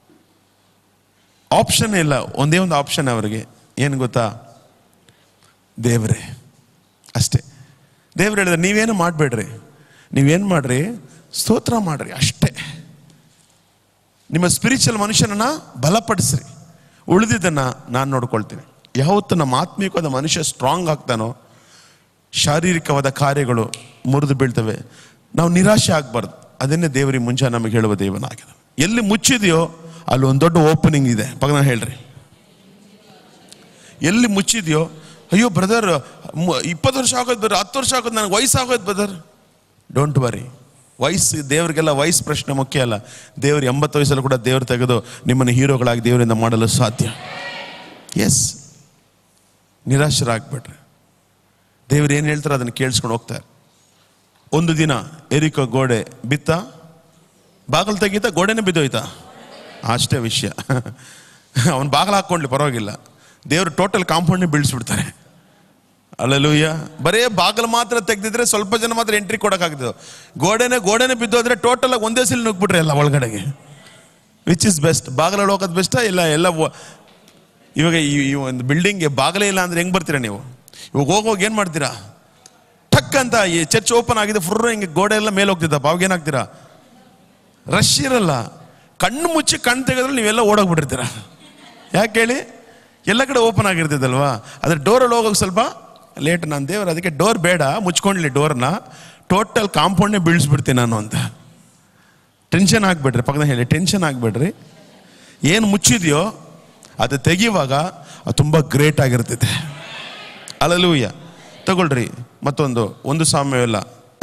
ಆಪ್ಷನ್ ಇಲ್ಲ ಒಂದೇ ಒಂದು ಆಪ್ಷನ್ ಅವರಿಗೆ ಏನು ಗೊತ್ತಾ ದೇವರೇ ಅಷ್ಟೇ ದೇವ್ರು ಹೇಳಿದ್ರೆ ನೀವೇನು ಮಾಡಬೇಡ್ರಿ ನೀವೇನು ಮಾಡ್ರಿ ಸ್ತೋತ್ರ ಮಾಡ್ರಿ ಅಷ್ಟೇ ನಿಮ್ಮ ಸ್ಪಿರಿಚುವಲ್ ಮನುಷ್ಯನನ್ನ ಬಲಪಡಿಸ್ರಿ ಉಳಿದಿದ್ದನ್ನ ನಾನು ನೋಡ್ಕೊಳ್ತೀನಿ ಯಾವತ್ತು ನಮ್ಮ ಆತ್ಮೀಯವಾದ ಮನುಷ್ಯ ಸ್ಟ್ರಾಂಗ್ ಆಗ್ತಾನೋ ಶಾರೀರಿಕವಾದ ಕಾರ್ಯಗಳು ಮುರಿದು ಬೀಳ್ತವೆ ನಾವು ನಿರಾಶೆ ಆಗಬಾರ್ದು ಅದನ್ನೇ ದೇವರಿಗೆ ಮುಂಚೆ ನಮಗೆ ಹೇಳುವ ದೇವನಾಗಿದೆ ಎಲ್ಲಿ ಮುಚ್ಚಿದೆಯೋ ಅಲ್ಲಿ ಒಂದು ದೊಡ್ಡ ಓಪನಿಂಗ್ ಇದೆ ಪಕ್ಕನ ಹೇಳ್ರಿ ಎಲ್ಲಿ ಮುಚ್ಚಿದೆಯೋ ಅಯ್ಯೋ ಬ್ರದರ್ ಇಪ್ಪತ್ತು ವರ್ಷ ಆಗೋದು ಬ್ರದರ್ ಹತ್ತು ವರ್ಷ ಆಗೋದು ನನಗೆ ವಯಸ್ಸಾಗೋದು ಬ್ರದರ್ ಡೋಂಟ್ ವರಿ ವಯಸ್ಸು ದೇವರಿಗೆಲ್ಲ ವಯಸ್ಸು ಪ್ರಶ್ನೆ ಮುಖ್ಯ ಅಲ್ಲ ದೇವರು ಎಂಬತ್ತು ವಯಸ್ಸಲ್ಲೂ ಕೂಡ ದೇವರು ತೆಗೆದು ನಿಮ್ಮನ್ನು ಹೀರೋಗಳಾಗಿ ದೇವರಿಂದ ಮಾಡಲು ಸಾಧ್ಯ ಎಸ್ ನಿರಾಶರಾಗ್ಬಿಟ್ರೆ ದೇವ್ರು ಏನು ಹೇಳ್ತಾರೆ ಅದನ್ನು ಕೇಳಿಸ್ಕೊಂಡು ಹೋಗ್ತಾರೆ ಒಂದು ದಿನ ಎರಿಕೋ ಗೋಡೆ ಬಿತ್ತ ಬಾಗಿಲು ತೆಗೀತಾ ಗೋಡೆನೇ ಬಿದ್ದೋಯ್ತಾ ಅಷ್ಟೇ ವಿಷಯ ಅವನು ಬಾಗಿಲು ಹಾಕ್ಕೊಂಡ್ಲಿ ಪರವಾಗಿಲ್ಲ ದೇವರು ಟೋಟಲ್ ಕಾಂಪೌಂಡ್ನೇ ಬೀಳಿಸ್ಬಿಡ್ತಾರೆ ಅಲ್ಲೂಯ್ಯ ಬರೇ ಬಾಗಿಲು ಮಾತ್ರ ತೆಗೆದಿದ್ರೆ ಸ್ವಲ್ಪ ಜನ ಮಾತ್ರ ಎಂಟ್ರಿ ಕೊಡೋಕ್ಕಾಗ್ತದೆ ಗೋಡೆನೇ ಗೋಡೆನೇ ಬಿದ್ದೋದ್ರೆ ಟೋಟಲ್ ಆಗಿ ಒಂದೇ ಸಿಲ್ ನುಗ್ಬಿಟ್ರೆ ಎಲ್ಲ ಒಳಗಡೆಗೆ ವಿಚ್ ಇಸ್ ಬೆಸ್ಟ್ ಬಾಗಿಲಲ್ಲಿ ಹೋಗೋದು ಬೆಸ್ಟಾ ಇಲ್ಲ ಎಲ್ಲ ಒ- ಇವಾಗ ಈ ಈ ಒಂದು ಬಿಲ್ಡಿಂಗ್ಗೆ ಬಾಗಿಲೇ ಇಲ್ಲ ಅಂದ್ರೆ ಹೆಂಗೆ ಬರ್ತೀರಾ ನೀವು ಇವಾಗ ಹೋಗೋಗಿ ಏನು ಮಾಡ್ತೀರಾ ಟಕ್ ಅಂತ ಈ ಚರ್ಚ್ ಓಪನ್ ಆಗಿದೆ ಫುರ್ ಹಿಂಗೆ ಗೋಡೆ ಎಲ್ಲ ಮೇಲೆ ಹೋಗ್ತಿದ್ದಪ್ಪ ಅವಾಗ ಏನಾಗ್ತೀರಾ ರಶ್ ಇರಲ್ಲ ಕಣ್ಣು ಮುಚ್ಚಿ ಕಣ್ಣು ತೆಗೆದ್ರೆ ನೀವೆಲ್ಲ ಓಡೋಗ್ಬಿಟ್ಟಿರ್ತೀರ ಯಾಕೆ ಹೇಳಿ ಎಲ್ಲ ಕಡೆ ಓಪನ್ ಆಗಿರ್ತದಲ್ವಾ ಅದ್ರ ಡೋರಲ್ಲಿ ಹೋಗೋಕೆ ಸ್ವಲ್ಪ ಲೇಟ್ ನಾನು ದೇವರು ಅದಕ್ಕೆ ಡೋರ್ ಬೇಡ ಮುಚ್ಕೊಂಡ್ಲಿ ಡೋರ್ನ ಟೋಟಲ್ ಕಾಂಪೌಂಡ್ನೇ ಬೀಳಿಸ್ಬಿಡ್ತೀನಿ ನಾನು ಅಂತ ಟೆನ್ಷನ್ ಆಗ್ಬೇಡ್ರಿ ಪಕ್ಕದ ಹೇಳಿ ಟೆನ್ಷನ್ ಆಗ್ಬೇಡ್ರಿ ಏನು ಮುಚ್ಚಿದೆಯೋ ಅದು ತೆಗಿಯುವಾಗ ಅದು ತುಂಬ ಗ್ರೇಟ್ ಆಗಿರ್ತೈತೆ ಅಲಲೂಯ್ಯ ತಗೊಳ್ರಿ ಮತ್ತೊಂದು ಒಂದು ಸಾಮ್ಯವೆಲ್ಲ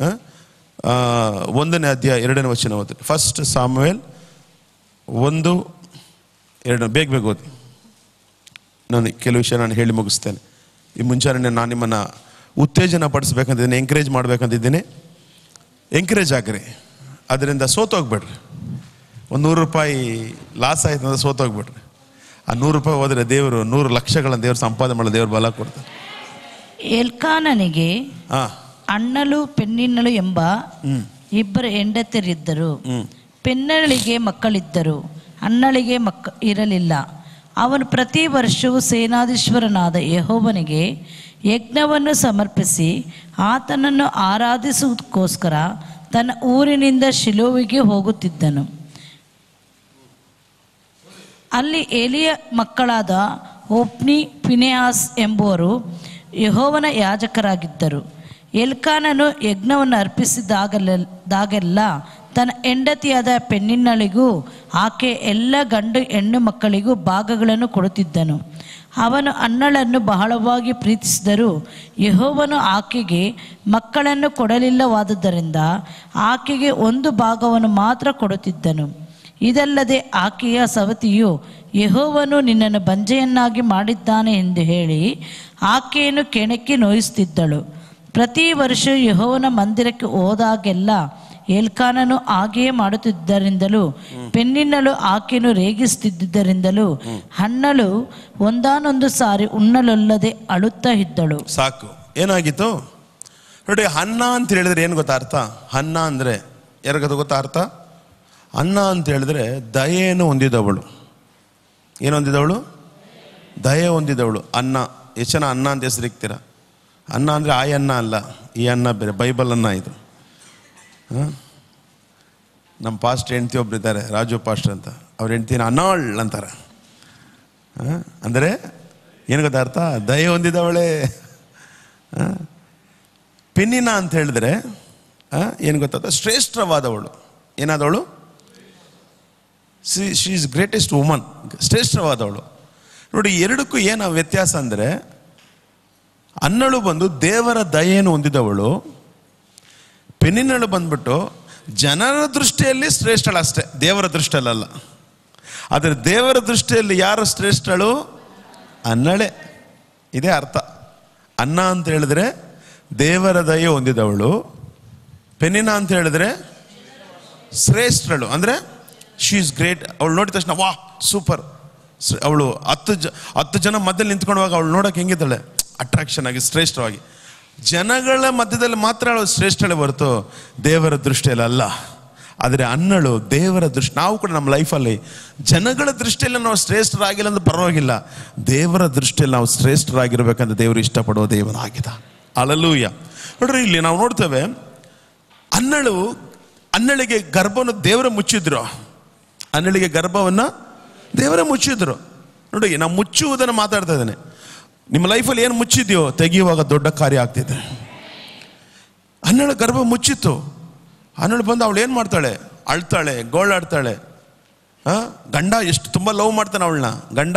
ಒಂದನೇ ಅಧ್ಯಾಯ ಎರಡನೇ ವಚನ ಓದಿ ಫಸ್ಟ್ ಸಾಮ್ಯವೆಲ್ ಒಂದು ಎರಡು ಬೇಗ ಬೇಗ ಓದಿ ನಾನು ಕೆಲವು ವಿಷಯ ನಾನು ಹೇಳಿ ಮುಗಿಸ್ತೇನೆ ಈ ಮುಂಚಾನೆ ನಾನು ನಿಮ್ಮನ್ನು ಉತ್ತೇಜನ ಪಡಿಸ್ಬೇಕಂತಿದ್ದೀನಿ ಎಂಕರೇಜ್ ಮಾಡ್ಬೇಕಂತಿದ್ದೀನಿ ಎಂಕರೇಜ್ ಆಗ್ರಿ ಅದರಿಂದ ಸೋತೋಗ್ಬೇಡ್ರಿ ಒಂದು ನೂರು ರೂಪಾಯಿ ಲಾಸ್ ಆಯ್ತು ಅಂದ್ರೆ ಸೋತೋಗ್ಬಿಡ್ರಿ ಆ ನೂರು ರೂಪಾಯಿ ಹೋದರೆ ದೇವರು ನೂರು ಲಕ್ಷಗಳನ್ನು ದೇವರು ಸಂಪಾದನೆ ಮಾಡೋ ದೇವರು ಬಲ ಕೊಡ್ತಾರೆ ಎಲ್ಕಾನನಿಗೆ ಹಾಂ ಅಣ್ಣಲು ಪೆನ್ನಿನ್ನಳು ಎಂಬ ಹ್ಮ್. ಇಬ್ಬರು ಹೆಂಡತಿಯರಿದ್ದರು ಹ್ಮ್. ಪೆನ್ನಳಿಗೆ ಮಕ್ಕಳಿದ್ದರು ಅಣ್ಣಳಿಗೆ ಮಕ್ಕ ಇರಲಿಲ್ಲ ಅವನು ಪ್ರತಿ ವರ್ಷವೂ ಸೇನಾಧೀಶ್ವರನಾದ ಯಹೋವನಿಗೆ ಯಜ್ಞವನ್ನು ಸಮರ್ಪಿಸಿ ಆತನನ್ನು ಆರಾಧಿಸುವುದಕ್ಕೋಸ್ಕರ ತನ್ನ ಊರಿನಿಂದ ಶಿಲೋವಿಗೆ ಹೋಗುತ್ತಿದ್ದನು ಅಲ್ಲಿ ಎಲಿಯ ಮಕ್ಕಳಾದ ಓಪ್ನಿ ಫಿನೆಯಾಸ್ ಎಂಬುವರು ಯಹೋವನ ಯಾಜಕರಾಗಿದ್ದರು ಎಲ್ಕಾನನು ಯಜ್ಞವನ್ನು ಅರ್ಪಿಸಿದಾಗಲೆಲ್ಲ ತನ್ನ ಹೆಂಡತಿಯಾದ ಪೆಣ್ಣಿನಳಿಗೂ ಆಕೆ ಎಲ್ಲ ಗಂಡು ಹೆಣ್ಣು ಮಕ್ಕಳಿಗೂ ಭಾಗಗಳನ್ನು ಕೊಡುತ್ತಿದ್ದನು ಅವನು ಅಣ್ಣಳನ್ನು ಬಹಳವಾಗಿ ಪ್ರೀತಿಸಿದರೂ ಯಹೋವನು ಆಕೆಗೆ ಮಕ್ಕಳನ್ನು ಕೊಡಲಿಲ್ಲವಾದುದರಿಂದ ಆಕೆಗೆ ಒಂದು ಭಾಗವನ್ನು ಮಾತ್ರ ಕೊಡುತ್ತಿದ್ದನು ಇದಲ್ಲದೆ ಆಕೆಯ ಸವತಿಯು ಯಹೋವನು ನಿನ್ನನ್ನು ಬಂಜೆಯನ್ನಾಗಿ ಮಾಡಿದ್ದಾನೆ ಎಂದು ಹೇಳಿ ಆಕೆಯನ್ನು ಕೆಣಕಿ ನೋಯಿಸುತ್ತಿದ್ದಳು ಪ್ರತಿ ವರ್ಷ ಯಹೋವನ ಮಂದಿರಕ್ಕೆ ಹೋದಾಗೆಲ್ಲ ಏಲ್ಕಾನನು ಹಾಗೆಯೇ ಮಾಡುತ್ತಿದ್ದರಿಂದಲೂ ಪೆನ್ನಿನಳು ಆಕೆಯನ್ನು ರೇಗಿಸುತ್ತಿದ್ದರಿಂದಲೂ ಹಣ್ಣಳು ಒಂದಾನೊಂದು ಸಾರಿ ಉಣ್ಣಲೊಲ್ಲದೆ ಅಳುತ್ತಾ ಇದ್ದಳು ಸಾಕು ಏನಾಗಿತ್ತು ನೋಡಿ ಅನ್ನ ಅಂತ ಹೇಳಿದ್ರೆ ಏನು ಗೊತ್ತಾ ಅರ್ಥ ಅನ್ನ ಅಂದರೆ ಯಾರಿಗದು ಗೊತ್ತಾ ಅರ್ಥ ಅನ್ನ ಅಂತ ಹೇಳಿದ್ರೆ ದಯೆಯನ್ನು ಹೊಂದಿದವಳು ಏನು ಹೊಂದಿದವಳು ದಯೆ ಹೊಂದಿದವಳು ಅನ್ನ ಎಷ್ಟು ಜನ ಅನ್ನ ಅಂತ ಹೆಸರಿಗ್ತೀರ ಅನ್ನ ಅಂದರೆ ಆ ಅನ್ನ ಅಲ್ಲ ಈ ಅನ್ನ ಬೇರೆ ಬೈಬಲ್ ಅನ್ನ ಇದು ಹ? ನಮ್ಮ ಪಾಸ್ಟ್ ಹೆಂಡ್ತಿ ಒಬ್ರು ಇದ್ದಾರೆ ರಾಜು ಪಾಸ್ಟರ್ ಅಂತ ಅವ್ರ ಹೆಂಡ್ತಿನ ಅನ್ನಾಳ್ ಅಂತಾರೆ ಹ? ಅಂದರೆ ಏನು ಗೊತ್ತಾ ಅರ್ಥ ದಯೆ ಹೊಂದಿದವಳೇ ಹ? ಪೆನ್ನಿನ ಅಂತ ಹೇಳಿದ್ರೆ ಏನು ಗೊತ್ತಾದ ಶ್ರೇಷ್ಠವಾದವಳು ಏನಾದವಳು she she is greatest woman ಶ್ರೇಷ್ಠವಾದವಳು ನೋಡಿ ಎರಡಕ್ಕೂ ಏನು ವ್ಯತ್ಯಾಸ ಅಂದರೆ ಅನ್ನಳು ಬಂದು ದೇವರ ದಯೆಯನ್ನು ಹೊಂದಿದವಳು ಪೆನ್ನಿನಳು ಬಂದ್ಬಿಟ್ಟು ಜನರ ದೃಷ್ಟಿಯಲ್ಲಿ ಶ್ರೇಷ್ಠಳು ಅಷ್ಟೇ ದೇವರ ದೃಷ್ಟಿಯಲ್ಲ ಆದರೆ ದೇವರ ದೃಷ್ಟಿಯಲ್ಲಿ ಯಾರು ಶ್ರೇಷ್ಠಳು ಅನ್ನಳೆ ಇದೇ ಅರ್ಥ ಅನ್ನ ಅಂತ ಹೇಳಿದ್ರೆ ದೇವರ ದಯೆ ಹೊಂದಿದವಳು ಪೆನ್ನಿನ ಅಂತ ಹೇಳಿದ್ರೆ ಶ್ರೇಷ್ಠಳು ಅಂದರೆ ಶಿ ಇಸ್ ಗ್ರೇಟ್ ಅವಳು ನೋಡಿದ ತಕ್ಷಣ ವಾ ಸೂಪರ್ ಅವಳು ಹತ್ತು ಜ ಹತ್ತು ಜನ ಮಧ್ಯದಲ್ಲಿ ನಿಂತ್ಕೊಂಡಾಗ ಅವಳು ನೋಡೋಕೆ ಹೆಂಗಿದ್ದಾಳೆ ಅಟ್ರಾಕ್ಷನ್ ಆಗಿ ಶ್ರೇಷ್ಠವಾಗಿ ಜನಗಳ ಮಧ್ಯದಲ್ಲಿ ಮಾತ್ರ ಅವಳು ಶ್ರೇಷ್ಠಳೆ ಹೊರತು ದೇವರ ದೃಷ್ಟಿಯಲ್ಲಿ ಅಲ್ಲ ಆದರೆ ಅನ್ನಳು ದೇವರ ದೃಷ್ಟಿ ನಾವು ಕೂಡ ನಮ್ಮ ಲೈಫಲ್ಲಿ ಜನಗಳ ದೃಷ್ಟಿಯಲ್ಲಿ ನಾವು ಶ್ರೇಷ್ಠರಾಗಿಲ್ಲ ಅಂದ್ರೆ ಪರವಾಗಿಲ್ಲ ದೇವರ ದೃಷ್ಟಿಯಲ್ಲಿ ನಾವು ಶ್ರೇಷ್ಠರಾಗಿರ್ಬೇಕಂತ ದೇವರು ಇಷ್ಟಪಡುವ ದೇವನಾಗಿದ ಅಲಲೂಯ ನೋಡ್ರಿ ಇಲ್ಲಿ ನಾವು ನೋಡ್ತೇವೆ ಅನ್ನಳು ಅನ್ನಳಿಗೆ ಗರ್ಭವನ್ನು ದೇವರ ಮುಚ್ಚಿದ್ರು ಅನ್ನಳಿಗೆ ಗರ್ಭವನ್ನು ದೇವರ ಮುಚ್ಚಿದ್ರು ನೋಡಿ ನಾವು ಮುಚ್ಚುವುದನ್ನು ಮಾತಾಡ್ತಾ ಇದ್ದೇನೆ ನಿಮ್ಮ ಲೈಫಲ್ಲಿ ಏನು ಮುಚ್ಚಿದೆಯೋ ತೆಗೆಯುವಾಗ ದೊಡ್ಡ ಕಾರ್ಯ ಆಗ್ತಿದೆ ಅನ್ನಳ ಗರ್ಭ ಮುಚ್ಚಿತ್ತು ಹನ್ನೆರಡು ಬಂದು ಅವಳು ಏನು ಮಾಡ್ತಾಳೆ ಅಳ್ತಾಳೆ ಗೋಳಾಡ್ತಾಳೆ ಆ ಗಂಡ ಎಷ್ಟು ತುಂಬ ಲವ್ ಮಾಡ್ತಾನೆ ಅವಳನ್ನ ಗಂಡ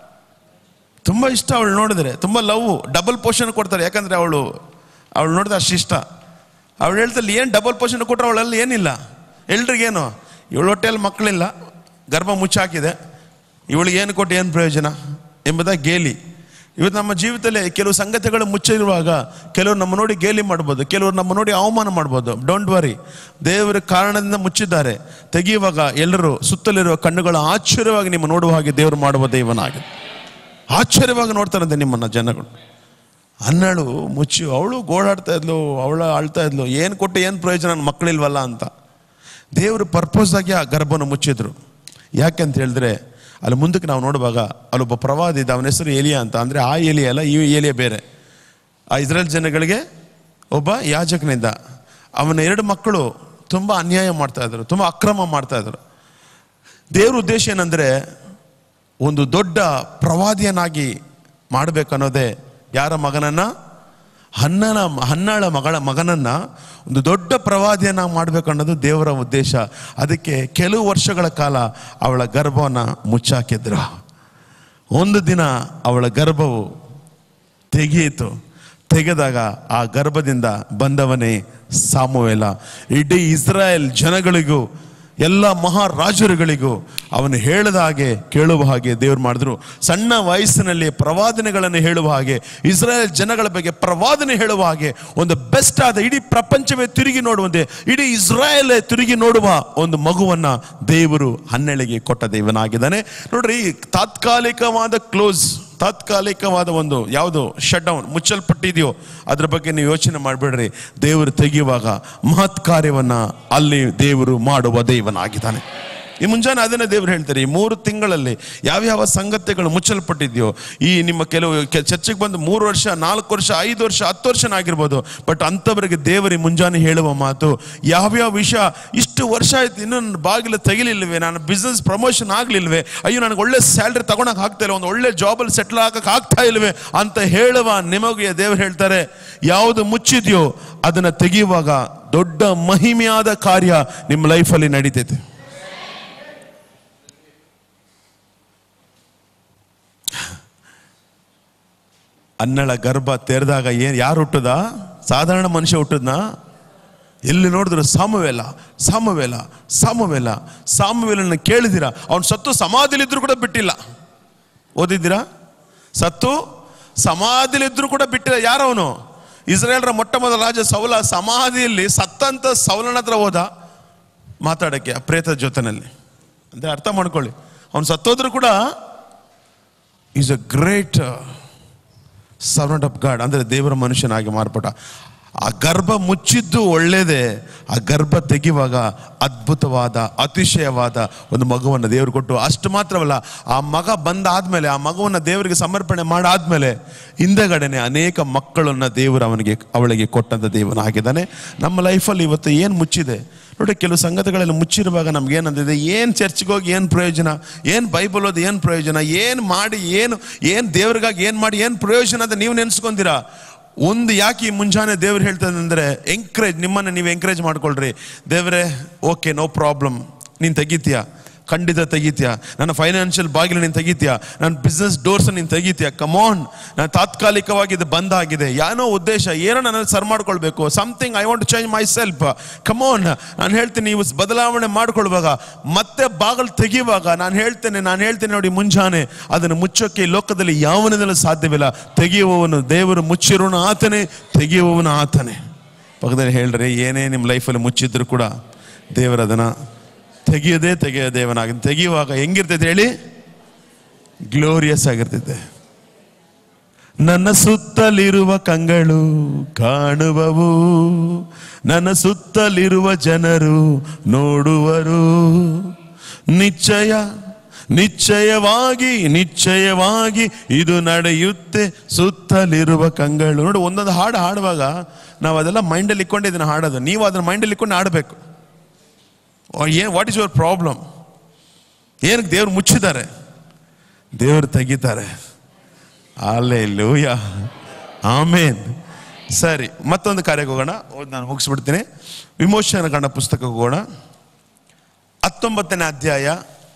ತುಂಬ ಇಷ್ಟ ಅವಳು ನೋಡಿದ್ರೆ ತುಂಬ ಲವ್ ಡಬಲ್ ಪೋಷನ್ ಕೊಡ್ತಾರೆ ಯಾಕಂದ್ರೆ ಅವಳು ಅವಳು ನೋಡಿದ್ರೆ ಅಷ್ಟು ಇಷ್ಟ ಅವಳು ಹೇಳ್ತಲ್ಲಿ ಏನು ಡಬಲ್ ಪೋಷನ್ ಕೊಟ್ಟರೆ ಅವಳಲ್ಲಿ ಏನಿಲ್ಲ ಎಲ್ರಿಗೇನು ಇವಳು ಹೊಟ್ಟೆಯಲ್ಲಿ ಮಕ್ಕಳಿಲ್ಲ ಗರ್ಭ ಮುಚ್ಚಾಕಿದೆ ಇವಳಿಗೆ ಏನು ಕೊಟ್ಟು ಏನು ಪ್ರಯೋಜನ ಎಂಬುದ ಗೇಲಿ ಇವತ್ತು ನಮ್ಮ ಜೀವಿತದಲ್ಲಿ ಕೆಲವು ಸಂಗತಿಗಳು ಮುಚ್ಚಿರುವಾಗ ಕೆಲವರು ನಮ್ಮ ನೋಡಿ ಗೇಲಿ ಮಾಡ್ಬೋದು ಕೆಲವರು ನಮ್ಮ ನೋಡಿ ಅವಮಾನ ಮಾಡ್ಬೋದು ಡೋಂಟ್ ವರಿ ದೇವರ ಕಾರಣದಿಂದ ಮುಚ್ಚಿದ್ದಾರೆ ತೆಗೆಯುವಾಗ ಎಲ್ಲರೂ ಸುತ್ತಲಿರುವ ಕಣ್ಣುಗಳು ಆಶ್ಚರ್ಯವಾಗಿ ನಿಮ್ಮ ನೋಡುವ ಹಾಗೆ ದೇವರು ಮಾಡುವ ದೇವನಾಗಿದೆ ಆಶ್ಚರ್ಯವಾಗಿ ನೋಡ್ತಾರಂತೆ ನಿಮ್ಮನ್ನ ಜನಗಳು ಹನ್ನೆರಡು ಮುಚ್ಚಿ ಅವಳು ಗೋಳಾಡ್ತಾ ಇದ್ಲು ಅವಳ ಅಳ್ತಾ ಇದ್ಲು ಏನು ಕೊಟ್ಟು ಏನು ಪ್ರಯೋಜನ ನನ್ನ ಮಕ್ಕಳಿಲ್ವಲ್ಲ ಅಂತ ದೇವರು ಪರ್ಪಸ್ ಆಗಿ ಆ ಗರ್ಭನ ಮುಚ್ಚಿದ್ರು ಯಾಕೆ ಅಂತ ಹೇಳಿದ್ರೆ ಅಲ್ಲಿ ಮುಂದಕ್ಕೆ ನಾವು ನೋಡುವಾಗ ಅಲ್ಲೊಬ್ಬ ಪ್ರವಾದಿ ಇದ್ದ ಅವನ ಹೆಸರು ಏಲಿಯಾ ಅಂತ ಅಂದರೆ ಆ ಏಲಿಯಾ ಅಲ್ಲ ಈ ಏಲಿಯಾ ಬೇರೆ ಆ ಇಸ್ರೇಲ್ ಜನಗಳಿಗೆ ಒಬ್ಬ ಯಾಜಕನಿದ್ದ ಅವನ ಎರಡು ಮಕ್ಕಳು ತುಂಬ ಅನ್ಯಾಯ ಮಾಡ್ತಾ ಇದ್ರು ತುಂಬ ಅಕ್ರಮ ಮಾಡ್ತಾ ಇದ್ರು ದೇವ್ರ ಉದ್ದೇಶ ಏನಂದ್ರೆ ಒಂದು ದೊಡ್ಡ ಪ್ರವಾದಿಯನ್ನಾಗಿ ಮಾಡಬೇಕನ್ನೋದೇ ಯಾರ ಮಗನನ್ನ ಹನ್ನನ ಹನ್ನಾಳ ಮಗಳ ಮಗನನ್ನ ಒಂದು ದೊಡ್ಡ ಪ್ರವಾದಿಯನ್ನ ಮಾಡಬೇಕನ್ನೋದು ದೇವರ ಉದ್ದೇಶ ಅದಕ್ಕೆ ಕೆಲವು ವರ್ಷಗಳ ಕಾಲ ಅವಳ ಗರ್ಭವನ್ನ ಮುಚ್ಚಾಕಿದ್ರು ಒಂದು ದಿನ ಅವಳ ಗರ್ಭವು ತೆಗೆಯಿತು ತೆಗೆದಾಗ ಆ ಗರ್ಭದಿಂದ ಬಂದವನೇ ಸಾಮುವೇಲ ಇಡೀ ಇಸ್ರಾಯೇಲ್ ಜನಗಳಿಗೂ ಎಲ್ಲ ಮಹಾರಾಜರುಗಳಿಗೂ ಅವನು ಹೇಳಿದ ಹಾಗೆ ಕೇಳುವ ಹಾಗೆ ದೇವ್ರು ಮಾಡಿದ್ರು ಸಣ್ಣ ವಯಸ್ಸಿನಲ್ಲಿ ಪ್ರವಾದನೆಗಳನ್ನು ಹೇಳುವ ಹಾಗೆ ಇಸ್ರಾಯೇಲ್ ಜನಗಳ ಬಗ್ಗೆ ಪ್ರವಾದನೆ ಹೇಳುವ ಹಾಗೆ ಒಂದು ಬೆಸ್ಟ್ ಆದ ಇಡೀ ಪ್ರಪಂಚವೇ ತಿರುಗಿ ನೋಡುವಂತೆ ಇಡೀ ಇಸ್ರಾಯೇಲೇ ತಿರುಗಿ ನೋಡುವ ಒಂದು ಮಗುವನ್ನ ದೇವರು ಹನ್ನೆಳೆಗೆ ಕೊಟ್ಟ ದೇವನಾಗಿದ್ದಾನೆ ನೋಡ್ರಿ ತಾತ್ಕಾಲಿಕವಾದ ಕ್ಲೋಸ್ ತಾತ್ಕಾಲಿಕವಾದ ಒಂದು ಯಾವುದು ಶಟ್ ಡೌನ್ ಮುಚ್ಚಲ್ಪಟ್ಟಿದೆಯೋ ಅದ್ರ ಬಗ್ಗೆ ನೀವು ಯೋಚನೆ ಮಾಡಬೇಡ್ರಿ ದೇವರು ತೆಗೆಯುವಾಗ ಮಹತ್ ಕಾರ್ಯವನ್ನ ಅಲ್ಲಿ ದೇವರು ಮಾಡುವ ದೇವನಾಗಿದ್ದಾನೆ ಈ ಮುಂಜಾನೆ ಅದನ್ನೇ ದೇವರು ಹೇಳ್ತಾರೆ ಈ ಮೂರು ತಿಂಗಳಲ್ಲಿ ಯಾವ್ಯಾವ ಸಂಗತಿಗಳು ಮುಚ್ಚಲ್ಪಟ್ಟಿದೆಯೋ ಈ ನಿಮ್ಮ ಕೆಲವು ಕೆ- ಚರ್ಚೆಗೆ ಬಂದು ಮೂರು ವರ್ಷ ನಾಲ್ಕು ವರ್ಷ ಐದು ವರ್ಷ ಹತ್ತು ವರ್ಷನಾಗಿರ್ಬೋದು ಬಟ್ ಅಂಥವರಿಗೆ ದೇವರಿಗೆ ಮುಂಜಾನೆ ಹೇಳುವ ಮಾತು ಯಾವ್ಯಾವ ವಿಷಯ ಇಷ್ಟು ವರ್ಷ ಆಯ್ತು ಇನ್ನೂ ನನ್ನ ಬಾಗಿಲು ತೆಗಿಲಿಲ್ವೇ ನಾನು ಬಿಸ್ನೆಸ್ ಪ್ರಮೋಷನ್ ಆಗ್ಲಿಲ್ವೇ ಅಯ್ಯೋ ನನಗೆ ಒಳ್ಳೆ ಸ್ಯಾಲ್ರಿ ತಗೊಳಕ್ ಆಗ್ತಾ ಇಲ್ಲ ಒಂದು ಒಳ್ಳೆ ಜಾಬಲ್ಲಿ ಸೆಟ್ಲ್ ಆಗಕ್ಕೆ ಆಗ್ತಾ ಇಲ್ವೇ ಅಂತ ಹೇಳುವ ನಿಮಗೆ ದೇವರು ಹೇಳ್ತಾರೆ ಯಾವುದು ಮುಚ್ಚಿದೆಯೋ ಅದನ್ನ ತೆಗೆಯುವಾಗ ದೊಡ್ಡ ಮಹಿಮೆಯಾದ ಕಾರ್ಯ ನಿಮ್ಮ ಲೈಫಲ್ಲಿ ನಡೀತೈತೆ ಅನ್ನಳ ಗರ್ಭ ತೆರೆದಾಗ ಏನ್ ಯಾರು ಹುಟ್ಟದ ಸಾಧಾರಣ ಮನುಷ್ಯ ಹುಟ್ಟದ್ನ ಎಲ್ಲಿ ನೋಡಿದ್ರು ಸಾಮವೇಲ ಸಾಮವೇಲ ಸಾಮವೇಲ ಸಾಮವೇಲನ್ನ ಕೇಳಿದಿರಾ ಅವನು ಸತ್ತು ಸಮಾಧಿಲಿದ್ರು ಕೂಡ ಬಿಟ್ಟಿಲ್ಲ ಓದಿದ್ದೀರಾ ಸತ್ತು ಸಮಾಧಿಲಿದ್ರು ಕೂಡ ಬಿಟ್ಟಿಲ್ಲ ಯಾರವನು ಇಸ್ರೇಲ್ರ ಮೊಟ್ಟ ಮೊದಲ ರಾಜ ಸೌಲ ಸಮಾಧಿಯಲ್ಲಿ ಸತ್ತಂತ ಸೌಲನ ಹತ್ರ ಹೋದ ಮಾತಾಡಕ್ಕೆ ಆ ಪ್ರೇತ ಜೊತೆನಲ್ಲಿ ಅಂದ್ರೆ ಅರ್ಥ ಮಾಡ್ಕೊಳ್ಳಿ ಅವನು ಸತ್ತೋದ್ರು ಕೂಡ is a great servant of God ಅಂದರೆ ದೇವರ ಮನುಷ್ಯನಾಗಿ ಮಾರ್ಪಟ್ಟ ಆ ಗರ್ಭ ಮುಚ್ಚಿದ್ದು ಒಳ್ಳೇದೇ ಆ ಗರ್ಭ ತೆಗೆಯುವಾಗ ಅದ್ಭುತವಾದ ಅತಿಶಯವಾದ ಒಂದು ಮಗುವನ್ನು ದೇವರು ಕೊಟ್ಟು ಅಷ್ಟು ಮಾತ್ರವಲ್ಲ ಆ ಮಗ ಬಂದಾದ್ಮೇಲೆ ಆ ಮಗುವನ್ನು ದೇವರಿಗೆ ಸಮರ್ಪಣೆ ಮಾಡಾದ್ಮೇಲೆ ಹಿಂದೆಗಡೆನೆ ಅನೇಕ ಮಕ್ಕಳನ್ನ ದೇವರು ಅವನಿಗೆ ಅವಳಿಗೆ ಕೊಟ್ಟಂತ ದೇವನಾಗಿದ್ದಾನೆ ನಮ್ಮ ಲೈಫಲ್ಲಿ ಇವತ್ತು ಏನು ಮುಚ್ಚಿದೆ ನೋಡಿ ಕೆಲವು ಸಂಗತಿಗಳಲ್ಲಿ ಮುಚ್ಚಿರುವಾಗ ನಮ್ಗೆ ಏನಂದಿದೆ ಏನು ಚರ್ಚ್ಗೆ ಹೋಗಿ ಏನು ಪ್ರಯೋಜನ ಏನು ಬೈಬಲ್ ಓದಿ ಏನು ಪ್ರಯೋಜನ ಏನು ಮಾಡಿ ಏನು ಏನು ದೇವ್ರಿಗಾಗಿ ಏನು ಮಾಡಿ ಏನು ಪ್ರಯೋಜನ ಅಂತ ನೀವು ನೆನೆಸ್ಕೊಂತೀರಾ ಒಂದು ಯಾಕೆ ಈ ಮುಂಜಾನೆ ದೇವ್ರು ಹೇಳ್ತದೆ ಅಂದರೆ ಎಂಕರೇಜ್ ನಿಮ್ಮನ್ನು ನೀವು ಎಂಕರೇಜ್ ಮಾಡ್ಕೊಳ್ರಿ ದೇವರೇ ಓಕೆ ನೋ ಪ್ರಾಬ್ಲಮ್ ನೀನು ತೆಗಿತೀಯಾ ಖಂಡಿತ ತೆಗಿತೀಯಾ ನನ್ನ ಫೈನಾನ್ಷಿಯಲ್ ಬಾಗಿಲು ನೀನು ತೆಗಿತೀಯಾ ನನ್ನ ಬಿಸ್ನೆಸ್ ಡೋರ್ಸ್ ನೀನು ತೆಗಿತೀಯಾ ಕಮಾನ್ ನಾನು ತಾತ್ಕಾಲಿಕವಾಗಿ ಇದು ಬಂದಾಗಿದೆ ಏನೋ ಉದ್ದೇಶ ಏನೋ ನನ್ನ ಸರ್ ಮಾಡ್ಕೊಳ್ಬೇಕು something I want change myself come on ನಾನು ಹೇಳ್ತೀನಿ ನೀವು ಬದಲಾವಣೆ ಮಾಡ್ಕೊಳ್ವಾಗ ಮತ್ತೆ ಬಾಗಿಲು ತೆಗಿಯುವಾಗ ನಾನು ಹೇಳ್ತೇನೆ ನಾನು ಹೇಳ್ತೇನೆ ನೋಡಿ ಮುಂಜಾನೆ ಅದನ್ನು ಮುಚ್ಚೋಕೆ ಈ ಲೋಕದಲ್ಲಿ ಯಾವನಿಂದಲೂ ಸಾಧ್ಯವಿಲ್ಲ ತೆಗೆಯುವವನು ದೇವರು ಮುಚ್ಚಿರೋನು ಆತನೇ ತೆಗೆಯುವವನು ಆತನೇ ಪಕ್ಕದಲ್ಲಿ ಹೇಳ್ರಿ ಏನೇ ನಿಮ್ಮ ಲೈಫಲ್ಲಿ ಮುಚ್ಚಿದ್ರು ಕೂಡ ದೇವರು ಅದನ್ನ ತೆಗೆಯದೇ ತೆಗೆಯ ದೇವನಾಗಿ ತೆಗೆಯುವಾಗ ಹೆಂಗಿರ್ತೈತೆ ಹೇಳಿ ಗ್ಲೋರಿಯಸ್ ಆಗಿರ್ತೈತೆ ನನ್ನ ಸುತ್ತಲಿರುವ ಕಂಗಳು ಕಾಣುವವು ನನ್ನ ಸುತ್ತಲಿರುವ ಜನರು ನೋಡುವರು ನಿಶ್ಚಯ ನಿಶ್ಚಯವಾಗಿ ನಿಶ್ಚಯವಾಗಿ ಇದು ನಡೆಯುತ್ತೆ ಸುತ್ತಲಿರುವ ಕಂಗಳು ನೋಡಿ ಒಂದೊಂದು ಹಾಡು ಹಾಡುವಾಗ ನಾವು ಅದೆಲ್ಲ ಮೈಂಡಲ್ಲಿ ಇಟ್ಕೊಂಡು ಇದನ್ನ ಹಾಡೋದು ನೀವು ಅದನ್ನ ಮೈಂಡಲ್ಲಿ ಇಟ್ಕೊಂಡು ಆಡಬೇಕು ಏನು ವಾಟ್ ಇಸ್ ಯುವರ್ ಪ್ರಾಬ್ಲಮ್ ಏನಕ್ಕೆ ದೇವ್ರು ಮುಚ್ಚಿದ್ದಾರೆ ದೇವರು ತೆಗಿತಾರೆ ಅಲ್ಲೇ ಲೂಯ ಆಮೇನ್ ಸರಿ ಮತ್ತೊಂದು ಕಾರ್ಯಕ್ಕೆ ಹೋಗೋಣ ಓದ್ ನಾನು ಮುಗಿಸ್ಬಿಡ್ತೀನಿ ವಿಮೋಚನ ಕಂಡ ಪುಸ್ತಕಕ್ಕೆ ಹೋಗೋಣ ಹತ್ತೊಂಬತ್ತನೇ ಅಧ್ಯಾಯ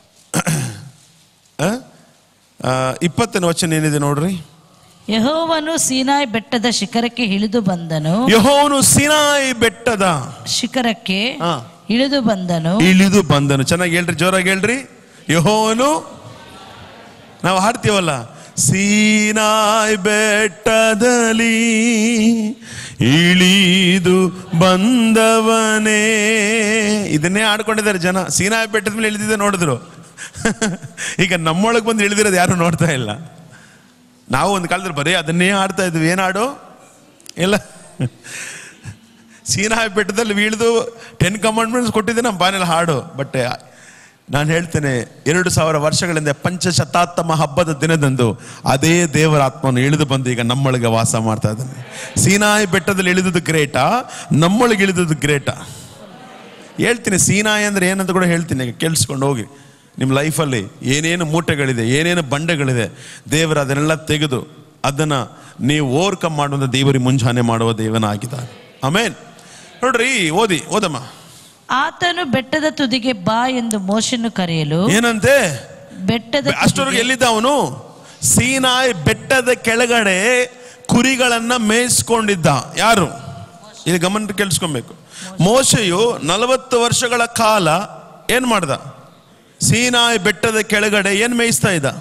ಆ? ಆ, ಇಪ್ಪತ್ತನೇ ವಚನ ಏನಿದೆ ನೋಡ್ರಿ ಯಹೋವನು ಸೀನಾಯ್ ಬೆಟ್ಟದ ಶಿಖರಕ್ಕೆ ಇಳಿದು ಬಂದನು ಯಹೋವನು ಸಿನಾಯಿ ಬೆಟ್ಟದ ಶಿಖರಕ್ಕೆ ಹಾ. ಇಳಿದು ಬಂದನು ಇಳಿದು ಬಂದನು ಚೆನ್ನಾಗಿ ಹೇಳ್ರಿ ಜೋರಾಗಿ ಹೇಳ್ರಿ ಯಹೋವನು ನಾವು ಹಾಡ್ತೀವಲ್ಲ ಸೀನಾಯ್ ಬೆಟ್ಟದಲ್ಲಿ ಇಳಿದು ಬಂದವನೇ ಇದನ್ನೇ ಆಡ್ಕೊಂಡಿದ್ದಾರೆ ಜನ ಸೀನಾಯ್ ಬೆಟ್ಟದ ಮೇಲೆ ಇಳಿದಿದೆ ನೋಡಿದ್ರು ಈಗ ನಮ್ಮೊಳಗೆ ಬಂದು ಇಳಿದಿರೋದು ಯಾರು ನೋಡ್ತಾ ಇಲ್ಲ ನಾವು ಒಂದು ಕಾಲದಲ್ಲಿ ಬರೀ ಅದನ್ನೇ ಆಡ್ತಾ ಇದ್ವಿ ಏನು ಹಾಡು ಇಲ್ಲ ಸೀನಾಯ್ ಬೆಟ್ಟದಲ್ಲಿ ಇಳಿದು ಟೆನ್ ಕಮಾಂಡ್ಮೆಂಟ್ಸ್ ಕೊಟ್ಟಿದ್ದೆ ನಮ್ಮ ಬಾನಲ್ಲಿ ಹಾಡು ಬಟ್ ನಾನು ಹೇಳ್ತೇನೆ ಎರಡು ಸಾವಿರ ವರ್ಷಗಳಿಂದ ಪಂಚಶತಾತ್ತಮ ಹಬ್ಬದ ದಿನದಂದು ಅದೇ ದೇವರ ಆತ್ಮನು ಇಳಿದು ಬಂದು ಈಗ ನಮ್ಮೊಳಗೆ ವಾಸ ಮಾಡ್ತಾ ಇದ್ದಾನೆ ಸೀನಾಯಿ ಬೆಟ್ಟದಲ್ಲಿ ಇಳಿದುದು ಗ್ರೇಟಾ ನಮ್ಮೊಳಗೆ ಇಳಿದುದು ಗ್ರೇಟಾ ಹೇಳ್ತೀನಿ ಸೀನಾಯಿ ಅಂದ್ರೆ ಏನಂತ ಕೂಡ ಹೇಳ್ತೀನಿ ಈಗ ಕೇಳಿಸ್ಕೊಂಡು ಹೋಗಿ ನಿಮ್ಮ ಲೈಫಲ್ಲಿ ಏನೇನು ಮೂಟೆಗಳಿದೆ ಏನೇನು ಬಂಡೆಗಳಿದೆ ದೇವರು ಅದನ್ನೆಲ್ಲ ತೆಗೆದು ಅದನ್ನು ನೀವು ಓವರ್ಕಮ್ ಮಾಡುವಂಥ ದೇವರಿಗೆ ಮುಂಜಾನೆ ಮಾಡುವ ದೇವನ ಆಗಿದ್ದಾನೆ ಆಮೇನ್ ನೋಡ್ರಿ ಓದಿ ಓದಮ್ಮ ಆತನು ಬೆಟ್ಟದ ತುದಿಗೆ ಬಾ ಎಂದು ಮೋಶನ್ನು ಕರೆಯಲು ಏನಂತೆ ಬೆಟ್ಟದ ಅಷ್ಟವರೆಗೆ ಎಲ್ಲಿದ್ದ ಅವನು ಸೀನಾಯ್ ಬೆಟ್ಟದ ಕೆಳಗಡೆ ಕುರಿಗಳನ್ನ ಮೇಯಿಸ್ಕೊಂಡಿದ್ದ ಯಾರು ಇದು ಗಮನ ಕೇಳಿಸ್ಕೊಬೇಕು ಮೋಶೆಯು ನಲವತ್ತು ವರ್ಷಗಳ ಕಾಲ ಏನ್ ಮಾಡ್ದ ಸೀನಾಯ್ ಬೆಟ್ಟದ ಕೆಳಗಡೆ ಏನ್ ಮೇಯಿಸ್ತಾ ಇದ್ದ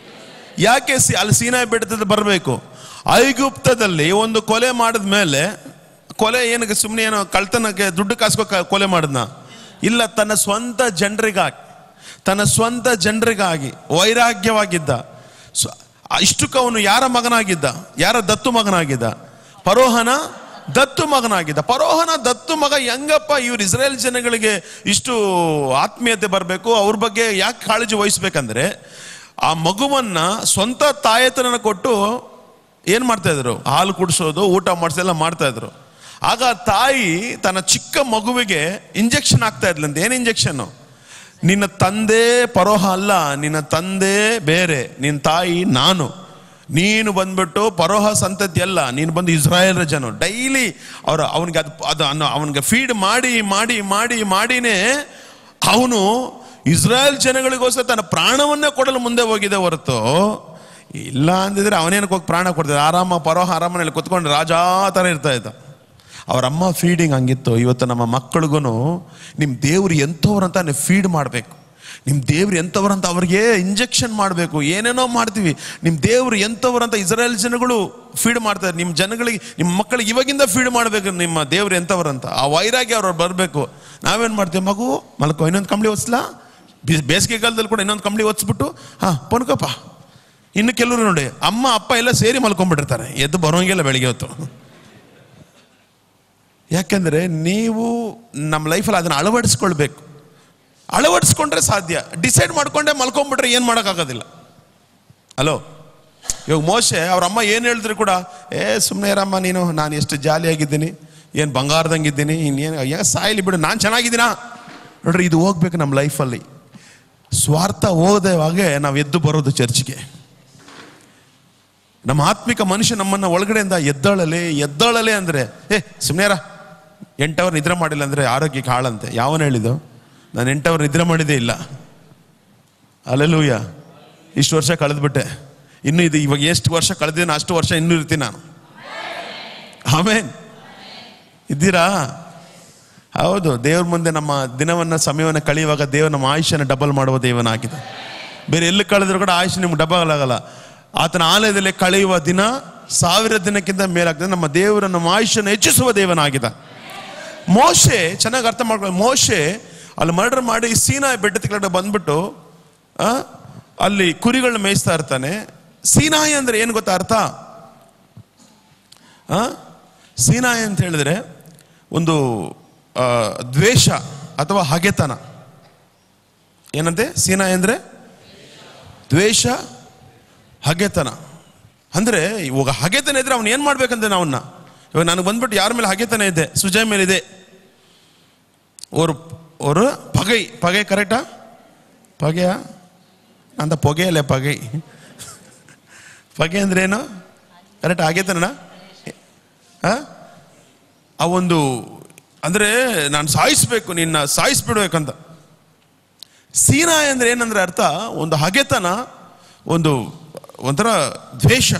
ಯಾಕೆ ಸಿ ಅಲ್ಲಿ ಸೀನಾಯ್ ಬೆಟ್ಟದ ಬರಬೇಕು ಐಗುಪ್ತದಲ್ಲಿ ಒಂದು ಕೊಲೆ ಮಾಡಿದ ಮೇಲೆ ಕೊಲೆ ಏನಕ್ಕೆ ಸುಮ್ಮನೆ ಏನೋ ಕಳ್ತನಕ್ಕೆ ದುಡ್ಡು ಕಾಸ್ಕೋ ಕ- ಕೊಲೆ ಮಾಡಿದ್ನ ಇಲ್ಲ ತನ್ನ ಸ್ವಂತ ಜನರಿಗಾಗಿ ತನ್ನ ಸ್ವಂತ ಜನರಿಗಾಗಿ ವೈರಾಗ್ಯವಾಗಿದ್ದ ಸ್ವ- ಇಷ್ಟಕ್ಕೆ ಅವನು ಯಾರ ಮಗನಾಗಿದ್ದ ಯಾರ ದತ್ತು ಮಗನಾಗಿದ್ದ ಪರೋಹನ ದತ್ತು ಮಗನಾಗಿದ್ದ ಪರೋಹನ ದತ್ತು ಮಗ ಹೆಂಗಪ್ಪ ಇವ್ರು ಇಸ್ರೇಲ್ ಜನಗಳಿಗೆ ಇಷ್ಟು ಆತ್ಮೀಯತೆ ಬರಬೇಕು ಅವ್ರ ಬಗ್ಗೆ ಯಾಕೆ ಕಾಳಜಿ ವಹಿಸ್ಬೇಕಂದ್ರೆ ಆ ಮಗುವನ್ನ ಸ್ವಂತ ತಾಯತನ ಕೊಟ್ಟು ಏನ್ ಮಾಡ್ತಾ ಇದ್ರು ಹಾಲು ಕುಡಿಸೋದು ಊಟ ಮಾಡಿಸೋದೆಲ್ಲ ಮಾಡ್ತಾ ಇದ್ರು ಆಗ ಆ ತಾಯಿ ತನ್ನ ಚಿಕ್ಕ ಮಗುವಿಗೆ ಇಂಜೆಕ್ಷನ್ ಆಗ್ತಾ ಇದ್ಲಂತ ಏನ್ ಇಂಜೆಕ್ಷನ್ ನಿನ್ನ ತಂದೆ ಪರೋಹ ಅಲ್ಲ ನಿನ್ನ ತಂದೆ ಬೇರೆ ನಿನ್ನ ತಾಯಿ ನಾನು ನೀನು ಬಂದ್ಬಿಟ್ಟು ಪರೋಹ ಸಂತತಿ ಅಲ್ಲ ನೀನು ಬಂದು ಇಸ್ರಾಯೇಲ್ ಜನ ಡೈಲಿ ಅವ್ರ ಅವನಿಗೆ ಅದು ಅದು ಅನ್ನು ಅವನಿಗೆ ಫೀಡ್ ಮಾಡಿ ಮಾಡಿ ಮಾಡಿ ಮಾಡಿನೇ ಅವನು ಇಸ್ರಾಯೇಲ್ ಜನಗಳಿಗೋಸ್ಕರ ತನ್ನ ಪ್ರಾಣವನ್ನೇ ಕೊಡಲು ಮುಂದೆ ಹೋಗಿದೆ ಹೊರತು ಇಲ್ಲ ಅಂದಿದ್ರೆ ಅವನೇನಕ್ಕೆ ಹೋಗಿ ಪ್ರಾಣ ಕೊಡ್ತಿದ್ದ ಆರಾಮ ಪರೋಹ ಆರಾಮನಲ್ಲಿ ಕುತ್ಕೊಂಡು ರಾಜ ಥರ ಇರ್ತಾ ಇದ್ದ ಅವ್ರ ಅಮ್ಮ ಫೀಡಿಂಗ್ ಹಂಗಿತ್ತು ಇವತ್ತು ನಮ್ಮ ಮಕ್ಕಳಿಗೂ ನಿಮ್ಮ ದೇವ್ರು ಎಂಥವ್ರಂತ ನೀವು ಫೀಡ್ ಮಾಡಬೇಕು ನಿಮ್ಮ ದೇವ್ರು ಎಂಥವ್ರಂತ ಅವ್ರಿಗೆ ಇಂಜೆಕ್ಷನ್ ಮಾಡಬೇಕು ಏನೇನೋ ಮಾಡ್ತೀವಿ ನಿಮ್ಮ ದೇವ್ರು ಎಂಥವ್ರಂತ ಇಸ್ರಾಯೇಲ್ ಜನಗಳು ಫೀಡ್ ಮಾಡ್ತಾರೆ ನಿಮ್ಮ ಜನಗಳಿಗೆ ನಿಮ್ಮ ಮಕ್ಕಳಿಗೆ ಇವಾಗಿಂದ ಫೀಡ್ ಮಾಡಬೇಕು ನಿಮ್ಮ ದೇವ್ರು ಎಂಥವ್ರಂತ ಆ ವೈರಾಗ್ಯ ಅವ್ರು ಬರಬೇಕು ನಾವೇನು ಮಾಡ್ತೀವಿ ಮಗು ಮಲ್ಕೋ ಇನ್ನೊಂದು ಕಂಬಳಿ ಒತ್ಸ್ಲಾ ಬಿ- ಬೇಸಿಗೆ ಕಾಲದಲ್ಲಿ ಕೂಡ ಇನ್ನೊಂದು ಕಂಬಳಿ ಒತ್ಸ್ಬಿಟ್ಟು ಹಾಂ ಪೊನ್ಕಪ್ಪ ಇನ್ನು ಕೆಲವರು ನೋಡಿ ಅಮ್ಮ ಅಪ್ಪ ಎಲ್ಲ ಸೇರಿ ಮಲ್ಕೊಂಡ್ಬಿಟ್ಟಿರ್ತಾರೆ ಎದ್ದು ಬರೋಂಗಿಲ್ಲ ಬೆಳಿಗ್ಗೆ ಹೊತ್ತು ಯಾಕೆಂದ್ರೆ ನೀವು ನಮ್ಮ ಲೈಫಲ್ಲಿ ಅದನ್ನು ಅಳವಡಿಸ್ಕೊಳ್ಬೇಕು ಅಳವಡಿಸ್ಕೊಂಡ್ರೆ ಸಾಧ್ಯ ಡಿಸೈಡ್ ಮಾಡ್ಕೊಂಡೆ ಮಲ್ಕೊಂಡ್ಬಿಟ್ರೆ ಏನು ಮಾಡೋಕ್ಕಾಗೋದಿಲ್ಲ ಹಲೋ ಇವಾಗ ಮೋಶೆ ಅವ್ರ ಅಮ್ಮ ಏನು ಹೇಳಿದ್ರು ಕೂಡ ಏ ಸುಮ್ಮನೆ ಇರಮ್ಮ ನೀನು ನಾನು ಎಷ್ಟು ಜಾಲಿಯಾಗಿದ್ದೀನಿ ಏನು ಬಂಗಾರದಂಗಿದ್ದೀನಿ ಇನ್ನೇನು ಯಾ ಸಾಯಲಿ ಬಿಡು ನಾನು ಚೆನ್ನಾಗಿದ್ದೀನಾ ನೋಡ್ರಿ ಇದು ಹೋಗ್ಬೇಕು ನಮ್ಮ ಲೈಫಲ್ಲಿ ಸ್ವಾರ್ಥ ಹೋದವಾಗೆ ನಾವು ಎದ್ದು ಬರೋದು ಚರ್ಚ್ಗೆ ನಮ್ಮ ಆತ್ಮಿಕ ಮನುಷ್ಯ ನಮ್ಮನ್ನ ಒಳಗಡೆಯಿಂದ ಎದ್ದಾಳಲೆ ಎದ್ದಾಳಲೆ ಅಂದ್ರೆ ಏ ಸುಮ್ಮನೆರ ಎಂಟವರ್ ನಿದ್ರೆ ಮಾಡಿಲ್ಲ ಅಂದ್ರೆ ಆರೋಗ್ಯಕ್ಕೆ ಹಾಳಂತೆ ಯಾವನ ಹೇಳಿದ್ದು ನಾನು ಎಂಟವರ್ ನಿದ್ರೆ ಮಾಡಿದೇ ಇಲ್ಲ ಅಲ್ಲೆಲ್ಲೂಯ್ಯ ಇಷ್ಟು ವರ್ಷ ಕಳೆದ್ಬಿಟ್ಟೆ ಇನ್ನು ಇದು ಇವಾಗ ಎಷ್ಟು ವರ್ಷ ಕಳೆದಿನ ಅಷ್ಟು ವರ್ಷ ಇನ್ನೂ ಇರ್ತೀನಿ ನಾನು ಆಮೇನ್ ಇದ್ದೀರಾ ಹೌದು ದೇವ್ರ ಮುಂದೆ ನಮ್ಮ ದಿನವನ್ನ ಸಮಯವನ್ನು ಕಳೆಯುವಾಗ ದೇವರು ನಮ್ಮ ಆಯುಷ್ಯನ ಡಬಲ್ ಮಾಡುವ ದೇವನಾಗಿದೆ ಬೇರೆ ಎಲ್ಲಿ ಕಳೆದ್ರು ಕೂಡ ಆಯುಷ್ಯ ನಿಮ್ಗೆ ಡಬಲ್ ಆಗಲ್ಲ ಆತನ ಆಲಯದಲ್ಲಿ ಕಳೆಯುವ ದಿನ ಸಾವಿರ ದಿನಕ್ಕಿಂತ ಮೇಲಾಗ್ತದೆ ನಮ್ಮ ದೇವರು ನಮ್ಮ ಆಯುಷ್ಯನ ಹೆಚ್ಚಿಸುವ ದೇವನಾಗಿದ್ದ ಮೋಶೆ ಚೆನ್ನಾಗಿ ಅರ್ಥ ಮಾಡ್ಕೊಳ್ಳಿ ಮೋಶೆ ಅಲ್ಲಿ ಮರ್ಡರ್ ಮಾಡಿ ಸೀನಾ ಬೆಟ್ಟದ ಕೆಳಗಡೆ ಬಂದ್ಬಿಟ್ಟು ಆ, ಅಲ್ಲಿ ಕುರಿಗಳನ್ನ ಮೇಯಿಸ್ತಾ ಇರ್ತಾನೆ ಸೀನಾಯಿ ಅಂದ್ರೆ ಏನು ಗೊತ್ತಾ ಅರ್ಥ ಆ? ಸೀನಾಯಿ ಅಂತ ಹೇಳಿದ್ರೆ ಒಂದು ಆ, ದ್ವೇಷ ಅಥವಾ ಹಗೆತನ ಏನಂತೆ ಸೀನಾಯಿ ಅಂದ್ರೆ ದ್ವೇಷ ಹಗೆತನ ಅಂದ್ರೆ ಇವಾಗ ಹಗೆತನ ಇದ್ರೆ ಅವ್ನು ಏನ್ ಮಾಡ್ಬೇಕಂದ್ರೆ ಅವನ್ನ ಇವಾಗ ನನಗೆ ಬಂದ್ಬಿಟ್ಟು ಯಾರ ಮೇಲೆ ಹಗೆತನ ಇದೆ ಸುಜಯ್ ಮೇಲೆ ಇದೆ ஒரு ஒரு பகை பகை கரெக்டா பகையா அந்த ಪೊಗೆಯಲ್ಲೇ ಪಗೈ ಪಗೆ ಅಂದ್ರೆ ಏನು ಕರೆಕ್ಟ್ ಆಗೈತನ ಆ? ಆ ಒಂದು ಅಂದರೆ ನಾನು ಸಾಯಿಸ್ಬೇಕು ನಿನ್ನ ಸಾಯಿಸ್ಬಿಡ್ಬೇಕಂತ ಸೀನಾಯ್ ಅಂದ್ರೆ ಏನಂದ್ರೆ ಅರ್ಥ ಒಂದು ಹಗೆತನ ಒಂದು ಒಂಥರ ದ್ವೇಷ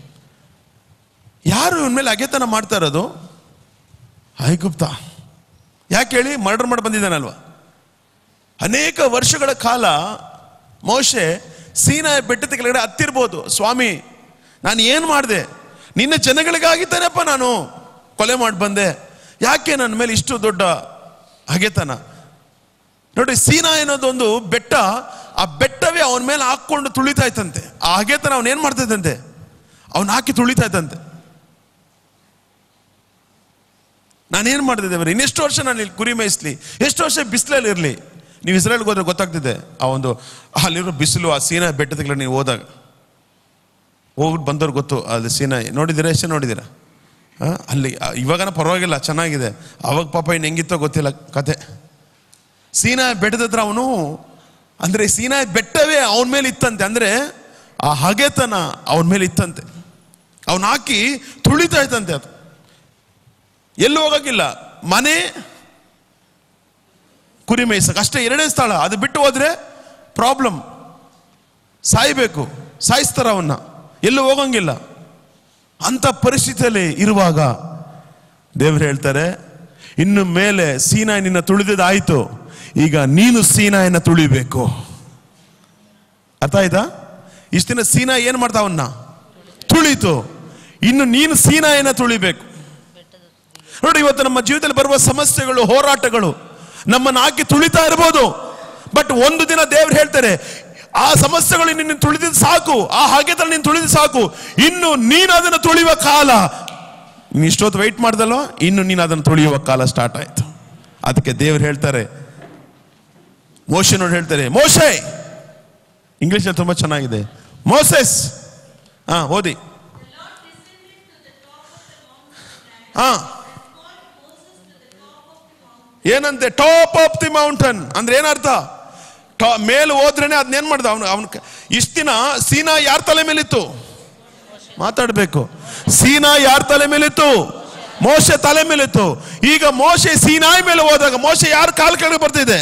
ಯಾರು ಇವನ ಮೇಲೆ ಹಗೆತನ ಮಾಡ್ತಾ ಇರೋದು ಐಗುಪ್ತ ಯಾಕೆ ಹೇಳಿ ಮರ್ಡರ್ ಮಾಡಿ ಬಂದಿದ್ದಾನಲ್ವ ಅನೇಕ ವರ್ಷಗಳ ಕಾಲ ಮೋಶೆ ಸೀನಾಯ ಬೆಟ್ಟದ ಕೆಳಗಡೆ ಹತ್ತಿರ್ಬೋದು ಸ್ವಾಮಿ ನಾನು ಏನು ಮಾಡಿದೆ ನಿನ್ನ ಜನಗಳಿಗಾಗಿ ತಾನೆಪ್ಪ ನಾನು ಕೊಲೆ ಮಾಡಿ ಬಂದೆ ಯಾಕೆ ನನ್ನ ಮೇಲೆ ಇಷ್ಟು ದೊಡ್ಡ ಹಗೆತನ ನೋಡಿ ಸೀನಾ ಅನ್ನೋದೊಂದು ಬೆಟ್ಟ ಆ ಬೆಟ್ಟವೇ ಅವನ ಮೇಲೆ ಹಾಕೊಂಡು ತುಳಿತಾ ಇತ್ತಂತೆ ಆ ಹಗೆತನ ಅವನ್ ಏನ್ ಮಾಡ್ತಾ ಇದ್ದಂತೆ ಅವನ್ ಹಾಕಿ ತುಳಿತಾ ಇದ್ದಂತೆ ನಾನೇನು ಮಾಡಿದೆ ದೇವರೇ ಇನ್ನೆಷ್ಟು ವರ್ಷ ನಾನು ಇಲ್ಲಿ ಕುರಿ ಮೇಯಿಸ್ಲಿ ಎಷ್ಟು ವರ್ಷ ಬಿಸಿಲಲ್ಲಿ ಇರಲಿ ನೀವು ಇಸ್ರೇಲ್ಗೆ ಹೋದ್ರೆ ಗೊತ್ತಾಗ್ತಿದೆ ಆ ಒಂದು ಅಲ್ಲಿರೋ ಬಿಸಿಲು ಆ ಸೀನಾ ಬೆಟ್ಟದ ನೀವು ಹೋದಾಗ ಹೋಗ್ಬಿಟ್ಟು ಬಂದವ್ರು ಗೊತ್ತು ಅದು ಸೀನಾ ನೋಡಿದ್ದೀರಾ ಎಷ್ಟು ನೋಡಿದ್ದೀರಾ ಆ, ಅಲ್ಲಿ ಆ, ಇವಾಗನ ಪರವಾಗಿಲ್ಲ ಚೆನ್ನಾಗಿದೆ ಅವಾಗ ಪಾಪ ಇನ್ನು ಹೆಂಗಿತ್ತೋ ಗೊತ್ತಿಲ್ಲ ಕತೆ ಸೀನಾ ಬೆಟ್ಟದ ಹತ್ರ ಅವನು ಅಂದ್ರೆ ಸೀನಾ ಬೆಟ್ಟವೇ ಅವನ ಮೇಲೆ ಇತ್ತಂತೆ ಅಂದ್ರೆ ಆ ಹಗೆತನ ಅವನ ಮೇಲೆ ಇತ್ತಂತೆ ಅವನ್ ಹಾಕಿ ತುಳಿತಾ ಇತ್ತಂತೆ ಅದು ಎಲ್ಲೂ ಹೋಗಕ್ಕಿಲ್ಲ ಮನೆ ಕುರಿ ಮೇಯ್ಸಕ್ ಅಷ್ಟೇ ಎರಡೇ ಸ್ಥಳ ಅದು ಬಿಟ್ಟು ಹೋದ್ರೆ ಪ್ರಾಬ್ಲಮ್ ಸಾಯ್ಬೇಕು ಸಾಯಿಸ್ತಾರ ಅವನ್ನ ಎಲ್ಲೂ ಹೋಗಂಗಿಲ್ಲ ಅಂತ ಪರಿಸ್ಥಿತಿಯಲ್ಲಿ ಇರುವಾಗ ದೇವ್ರು ಹೇಳ್ತಾರೆ ಇನ್ನು ಮೇಲೆ ಸೀನಾಯ್ ನಿನ್ನ ತುಳಿದಿದ್ದಾಯ್ತು ಈಗ ನೀನು ಸೀನಾಯನ್ನ ತುಳಿಬೇಕು ಅರ್ಥ ಆಯ್ತಾ ಇಷ್ಟ ದಿನ ಸೀನಾ ಏನ್ ಮಾಡ್ತಾ ಅವನ್ನ ತುಳಿತು ಇನ್ನು ನೀನು ಸೀನಾಯನ್ನ ತುಳಿಬೇಕು ನೋಡಿ ಇವತ್ತು ನಮ್ಮ ಜೀವಿತದಲ್ಲಿ ಬರುವ ಸಮಸ್ಯೆಗಳು ಹೋರಾಟಗಳು ನಮ್ಮನ್ನು ಹಾಕಿ ತುಳಿತಾ ಇರ್ಬೋದು ಬಟ್ ಒಂದು ದಿನ ದೇವ್ರು ಹೇಳ್ತಾರೆ ಆ ಸಮಸ್ಯೆಗಳು ನಿನ್ನ ತುಳಿದಿದ್ದು ಸಾಕು ಆ ಹಾಗೆ ನೀನು ತುಳಿದು ಸಾಕು ಇನ್ನು ನೀನು ಅದನ್ನು ತುಳಿಯುವ ಕಾಲ ನೀನು ಇಷ್ಟೊತ್ತು ವೆಯ್ಟ್ ಮಾಡ್ದಲ್ವ ಇನ್ನು ನೀನು ಅದನ್ನು ತುಳಿಯುವ ಕಾಲ ಸ್ಟಾರ್ಟ್ ಆಯ್ತು ಅದಕ್ಕೆ ದೇವ್ರು ಹೇಳ್ತಾರೆ ಮೋಶೆ ನೋಡಿ ಹೇಳ್ತಾರೆ ಮೋಶೆ ಇಂಗ್ಲಿಷ್ ತುಂಬಾ ಚೆನ್ನಾಗಿದೆ ಮೋಸೆಸ್ ಹಾ ಓದಿ ಹಾ ಏನಂತೆ ಟಾಪ್ ಆಫ್ ದಿ ಮೌಂಟನ್ ಅಂದ್ರೆ ಏನರ್ಥ ಟಾ- ಮೇಲೆ ಹೋದ್ರೇನೆ ಅದನ್ನೇನ್ ಮಾಡ್ದ ಅವನು ಅವನ ಇಷ್ಟ ದಿನ ಸೀನಾ ಯಾರ ತಲೆ ಮೇಲಿತ್ತು ಮಾತಾಡ್ಬೇಕು ಸೀನಾ ಯಾರ ತಲೆ ಮೇಲಿತ್ತು ಮೋಶೆ ತಲೆ ಮೇಲಿತ್ತು ಈಗ ಮೋಶೆ ಸೀನಾಯಿ ಮೇಲೆ ಹೋದಾಗ ಮೋಶೆ ಯಾರ ಕಾಲ್ ಕೆಳಗೆ ಬರ್ತಿದೆ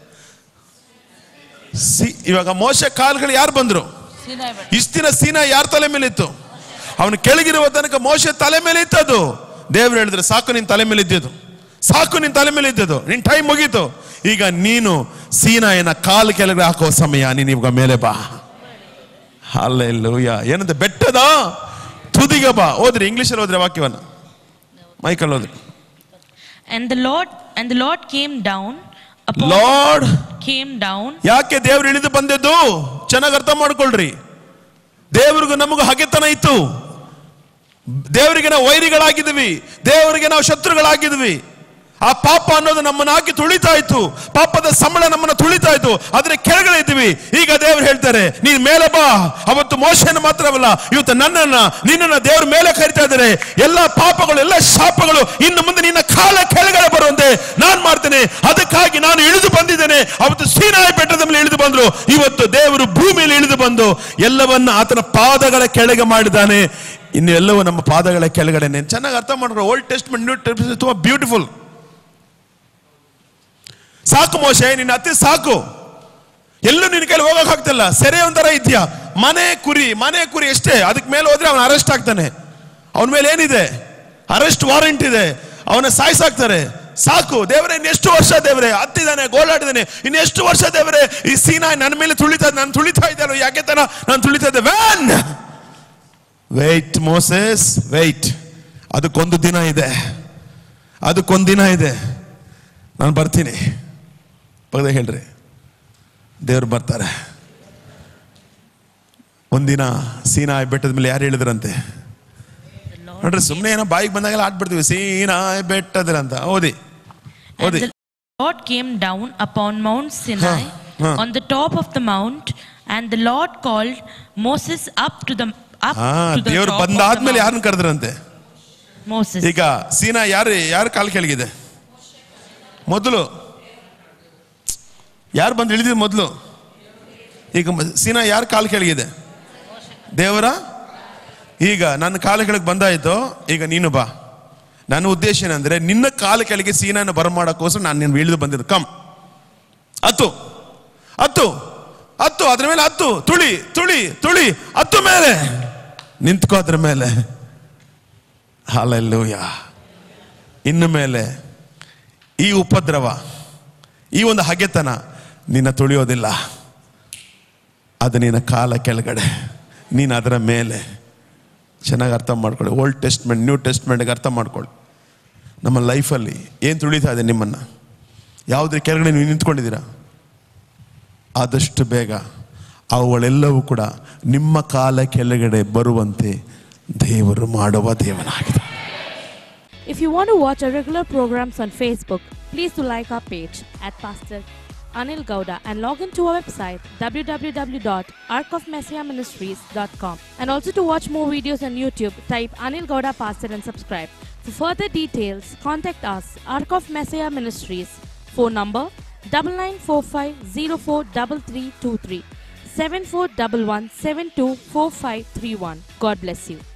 ಸಿ- ಇವಾಗ ಮೋಶೆ ಕಾಲ್ಗಳು ಯಾರು ಬಂದ್ರು ಸೀನಾಯಿ ಬೆಟ್ಟ ಇಷ್ಟ ದಿನ ಸೀನಾ ಯಾರ ತಲೆ ಮೇಲಿತ್ತು ಅವನು ಕೆಳಗಿರುವ ತನಕ ಮೋಶೆ ತಲೆ ಮೇಲೆ ಇತ್ತದು ದೇವ್ರು ಹೇಳಿದ್ರೆ ಸಾಕು ನಿನ್ ತಲೆ ಮೇಲೆ ಇದ್ದಿದ್ದು ಸಾಕು ನಿನ್ ತಲೆ ಮೇಲೆ ಇದ್ದದ್ದು ನಿನ್ ಟೈಮ್ ಮುಗೀತು ಈಗ ನೀನು ಸೀನಾಯನ ಕಾಲು ಕೆಳಗೆ ಹಾಕೋ ಸಮಯ ನೀನು ಇವಾಗ ಮೇಲೆ ಬಾ ಅಲ್ಲೆಲ್ಲೂಯ ಏನಂತ ಬೆಟ್ಟದ ತುದಿಗೆ ಬಾ ಓದ್ರಿ ಇಂಗ್ಲಿಷಲ್ಲಿ ಓದ್ರಿ ವಾಕ್ಯವನ್ನ ಮೈಕಲ್ ಓದ್ರಿ And the Lord and the Lord came down upon Lord came down ಯಾಕೆ ದೇವ್ರು ಇಳಿದು ಬಂದದ್ದು ಚೆನ್ನಾಗಿ ಅರ್ಥ ಮಾಡ್ಕೊಳ್ರಿ ದೇವ್ರಿಗೂ ನಮಗೂ ಹಗೆತನ ಇತ್ತು ದೇವರಿಗೆ ನಾವು ವೈರಿಗಳಾಗಿದ್ವಿ ದೇವರಿಗೆ ನಾವು ಶತ್ರುಗಳಾಗಿದ್ವಿ ಆ ಪಾಪ ಅನ್ನೋದು ನಮ್ಮನ್ನ ಹಾಕಿ ತುಳಿತಾ ಇತ್ತು ಪಾಪದ ಸಂಬಳ ನಮ್ಮನ್ನ ತುಳಿತಾ ಇತ್ತು ಆದ್ರೆ ಕೆಳಗಡೆ ಇದ್ವಿ ಈಗ ದೇವ್ರು ಹೇಳ್ತಾರೆ ನೀನ್ ಮೇಲೆ ಬಾ ಅವತ್ತು ಮೋಶನ ಮಾತ್ರವಲ್ಲ ಇವತ್ತು ನನ್ನನ್ನ ನಿನ್ನನ್ನ ದೇವ್ರ ಮೇಲೆ ಕರಿತಾ ಇದ್ದಾರೆ ಎಲ್ಲ ಪಾಪಗಳು ಎಲ್ಲ ಶಾಪಗಳು ಇನ್ನು ಮುಂದೆ ನಿನ್ನ ಕಾಲ ಕೆಳಗಡೆ ಬರುವಂತೆ ನಾನ್ ಮಾಡ್ತೇನೆ ಅದಕ್ಕಾಗಿ ನಾನು ಇಳಿದು ಬಂದಿದ್ದೇನೆ ಅವತ್ತು ಸೀನಾಯಿ ಬೆಟ್ಟದ ಮೇಲೆ ಇಳಿದು ಬಂದ್ರು ಇವತ್ತು ದೇವರು ಭೂಮಿಯಲ್ಲಿ ಇಳಿದು ಬಂದು ಎಲ್ಲವನ್ನ ಆತನ ಪಾದಗಳ ಕೆಳಗೆ ಮಾಡಿದ್ದಾನೆ ಇನ್ನು ಎಲ್ಲವೂ ನಮ್ಮ ಪಾದಗಳ ಕೆಳಗಡೆನೆ ಚೆನ್ನಾಗಿ ಅರ್ಥ ಮಾಡ್ಕೊ ಓಲ್ಡ್ ಟೆಸ್ಟ್ ನ್ಯೂ ಟೆಸ್ಟ್ ತುಂಬಾ ಬ್ಯೂಟಿಫುಲ್ ಸಾಕು ಮೋಶೆ ನಿನ್ನ ಅತಿ ಸಾಕು ಎಲ್ಲೂ ನಿನ್ನ ಕೈಲಿ ಹೋಗಕ್ ಆಗ್ತಿಲ್ಲ ಸೆರೆ ಒಂಥರ ಇದೆಯಾ ಮನೆ ಕುರಿ ಮನೆ ಕುರಿ ಎಷ್ಟೇ ಅದಕ್ಕೆ ಮೇಲೆ ಹೋದ್ರೆ ಅವನ ಅರೆಸ್ಟ್ ಆಗ್ತಾನೆ ಅವನ ಮೇಲೆ ಏನಿದೆ ಅರೆಸ್ಟ್ ವಾರೆಂಟ್ ಇದೆ ಅವನ ಸಾಯಿಸಾಕ್ತಾರೆ ಸಾಕು ದೇವರೇ ಇನ್ನೆಷ್ಟು ವರ್ಷ ದೇವರೇ ಹತ್ತಿದ್ದಾನೆ ಗೋಳಾಡಿದ್ದಾನೆ ಇನ್ನೆಷ್ಟು ವರ್ಷ ದೇವರೇ ಈ ಸೀನಾ ನನ್ನ ಮೇಲೆ ತುಳಿತಾ ನಾನು ತುಳಿತಾ ಇದ್ದಾನೆ ಯಾಕೆ ತರ ನಾನು ತುಳಿತಾ ಇದ್ದೆ ವ್ಯಾನ್ ವೆಯ್ಟ್ ಮೋಸೆಸ್ ವೆಯ್ಟ್ ಅದಕ್ಕೊಂದು ದಿನ ಇದೆ ಅದಕ್ಕೊಂದು ದಿನ ಇದೆ ನಾನು ಬರ್ತೀನಿ ಪಕ್ಕದ ಹೇಳ್ರಿ ದೇವ್ರು ಬರ್ತಾರೆ ಒಂದಿನ ಸೀನಾ ಬೆಟ್ಟದ ಮೇಲೆ ಯಾರು ಹೇಳಿದ್ರಂತೆ ನೋಡ್ರಿ ಸುಮ್ಮನೆ ಏನೋ ಬಾಯಿಗೆ ಬಂದಾಗೆಲ್ಲ ಆಡ್ಬಿಡ್ತೀವಿ ಸೀನಾ ಬೆಟ್ಟದ್ರ ಅಂತ ಓದಿ and ಓದಿ the Lord came down upon Mount Sinai huh. on the top of the mount and the Lord called Moses up to the up ಹಾ to the ದೇವ್ರು top of the ಬಂದಾದ್ಮೇಲೆ mount. ಯಾರನ್ನ ಕರೆದ್ರಂತೆ Moses ಈಗ ಸೀನಾ ಯಾರು ಯಾರು ಕಾಲು ಕೆಳಗಿದೆ ಮೊದಲು ಯಾರು ಬಂದು ಇಳಿದಿದ್ದು ಮೊದಲು ಈಗ ಮ- ಸೀನಾ ಯಾರು ಕಾಲು ಕೆಳಗಿದೆ ದೇವರ ಈಗ ನನ್ನ ಕಾಲು ಕೆಳಗೆ ಬಂದಾಯ್ತು ಈಗ ನೀನು ಬಾ ನನ್ನ ಉದ್ದೇಶ ಏನಂದ್ರೆ ನಿನ್ನ ಕಾಲ ಕೆಳಗೆ ಸೀನಾನ ಬರಮಾಡೋಕ್ಕೋಸ್ಕರ ನಾನು ನೀನು ಇಳಿದು ಬಂದಿದ್ದು ಕಮ್ ಹತ್ತು ಹತ್ತು ಹತ್ತು ಅದ್ರ ಮೇಲೆ ಹತ್ತು ತುಳಿ ತುಳಿ ತುಳಿ ಹತ್ತು ಮೇಲೆ ನಿಂತ್ಕೋ ಅದ್ರ ಮೇಲೆ ಹಾಲೆಲ್ಲೂಯ ಇನ್ನು ಮೇಲೆ ಈ ಉಪದ್ರವ ಈ ಒಂದು ಹಗೆತನ ನಿನ್ನ ತುಳಿಯೋದಿಲ್ಲ ಅದು ನಿನ್ನ ಕಾಲ ಕೆಳಗಡೆ ನೀನು ಅದರ ಮೇಲೆ ಚೆನ್ನಾಗಿ ಅರ್ಥ ಮಾಡ್ಕೊಳ್ಳಿ ಓಲ್ಡ್ ಟೆಸ್ಟ್ಮೆಂಟ್ ನ್ಯೂ ಟೆಸ್ಟ್ಮೆಂಟ್ಗೆ ಅರ್ಥ ಮಾಡ್ಕೊಳ್ಳಿ ನಮ್ಮ ಲೈಫಲ್ಲಿ ಏನು ತುಳಿತಾ ಇದೆ ನಿಮ್ಮನ್ನು ಯಾವುದ್ರ ಕೆಳಗಡೆ ನೀವು ನಿಂತ್ಕೊಂಡಿದ್ದೀರಾ ಆದಷ್ಟು ಬೇಗ ಅವುಗಳೆಲ್ಲವೂ ಕೂಡ ನಿಮ್ಮ ಕಾಲ ಕೆಳಗಡೆ ಬರುವಂತೆ ದೇವರು ಮಾಡುವ ದೇವನಾಗಿದೆ If you want to watch our regular programs on Facebook, please do like our page at Pastor Anil Gauda and log into our website www.arcofmessiahministries.com and also to watch more videos on YouTube, type Anil Gauda Pastor and subscribe. For further details, contact us, Arc of Messiah Ministries, phone number 9945043323 7411 724531. God bless you.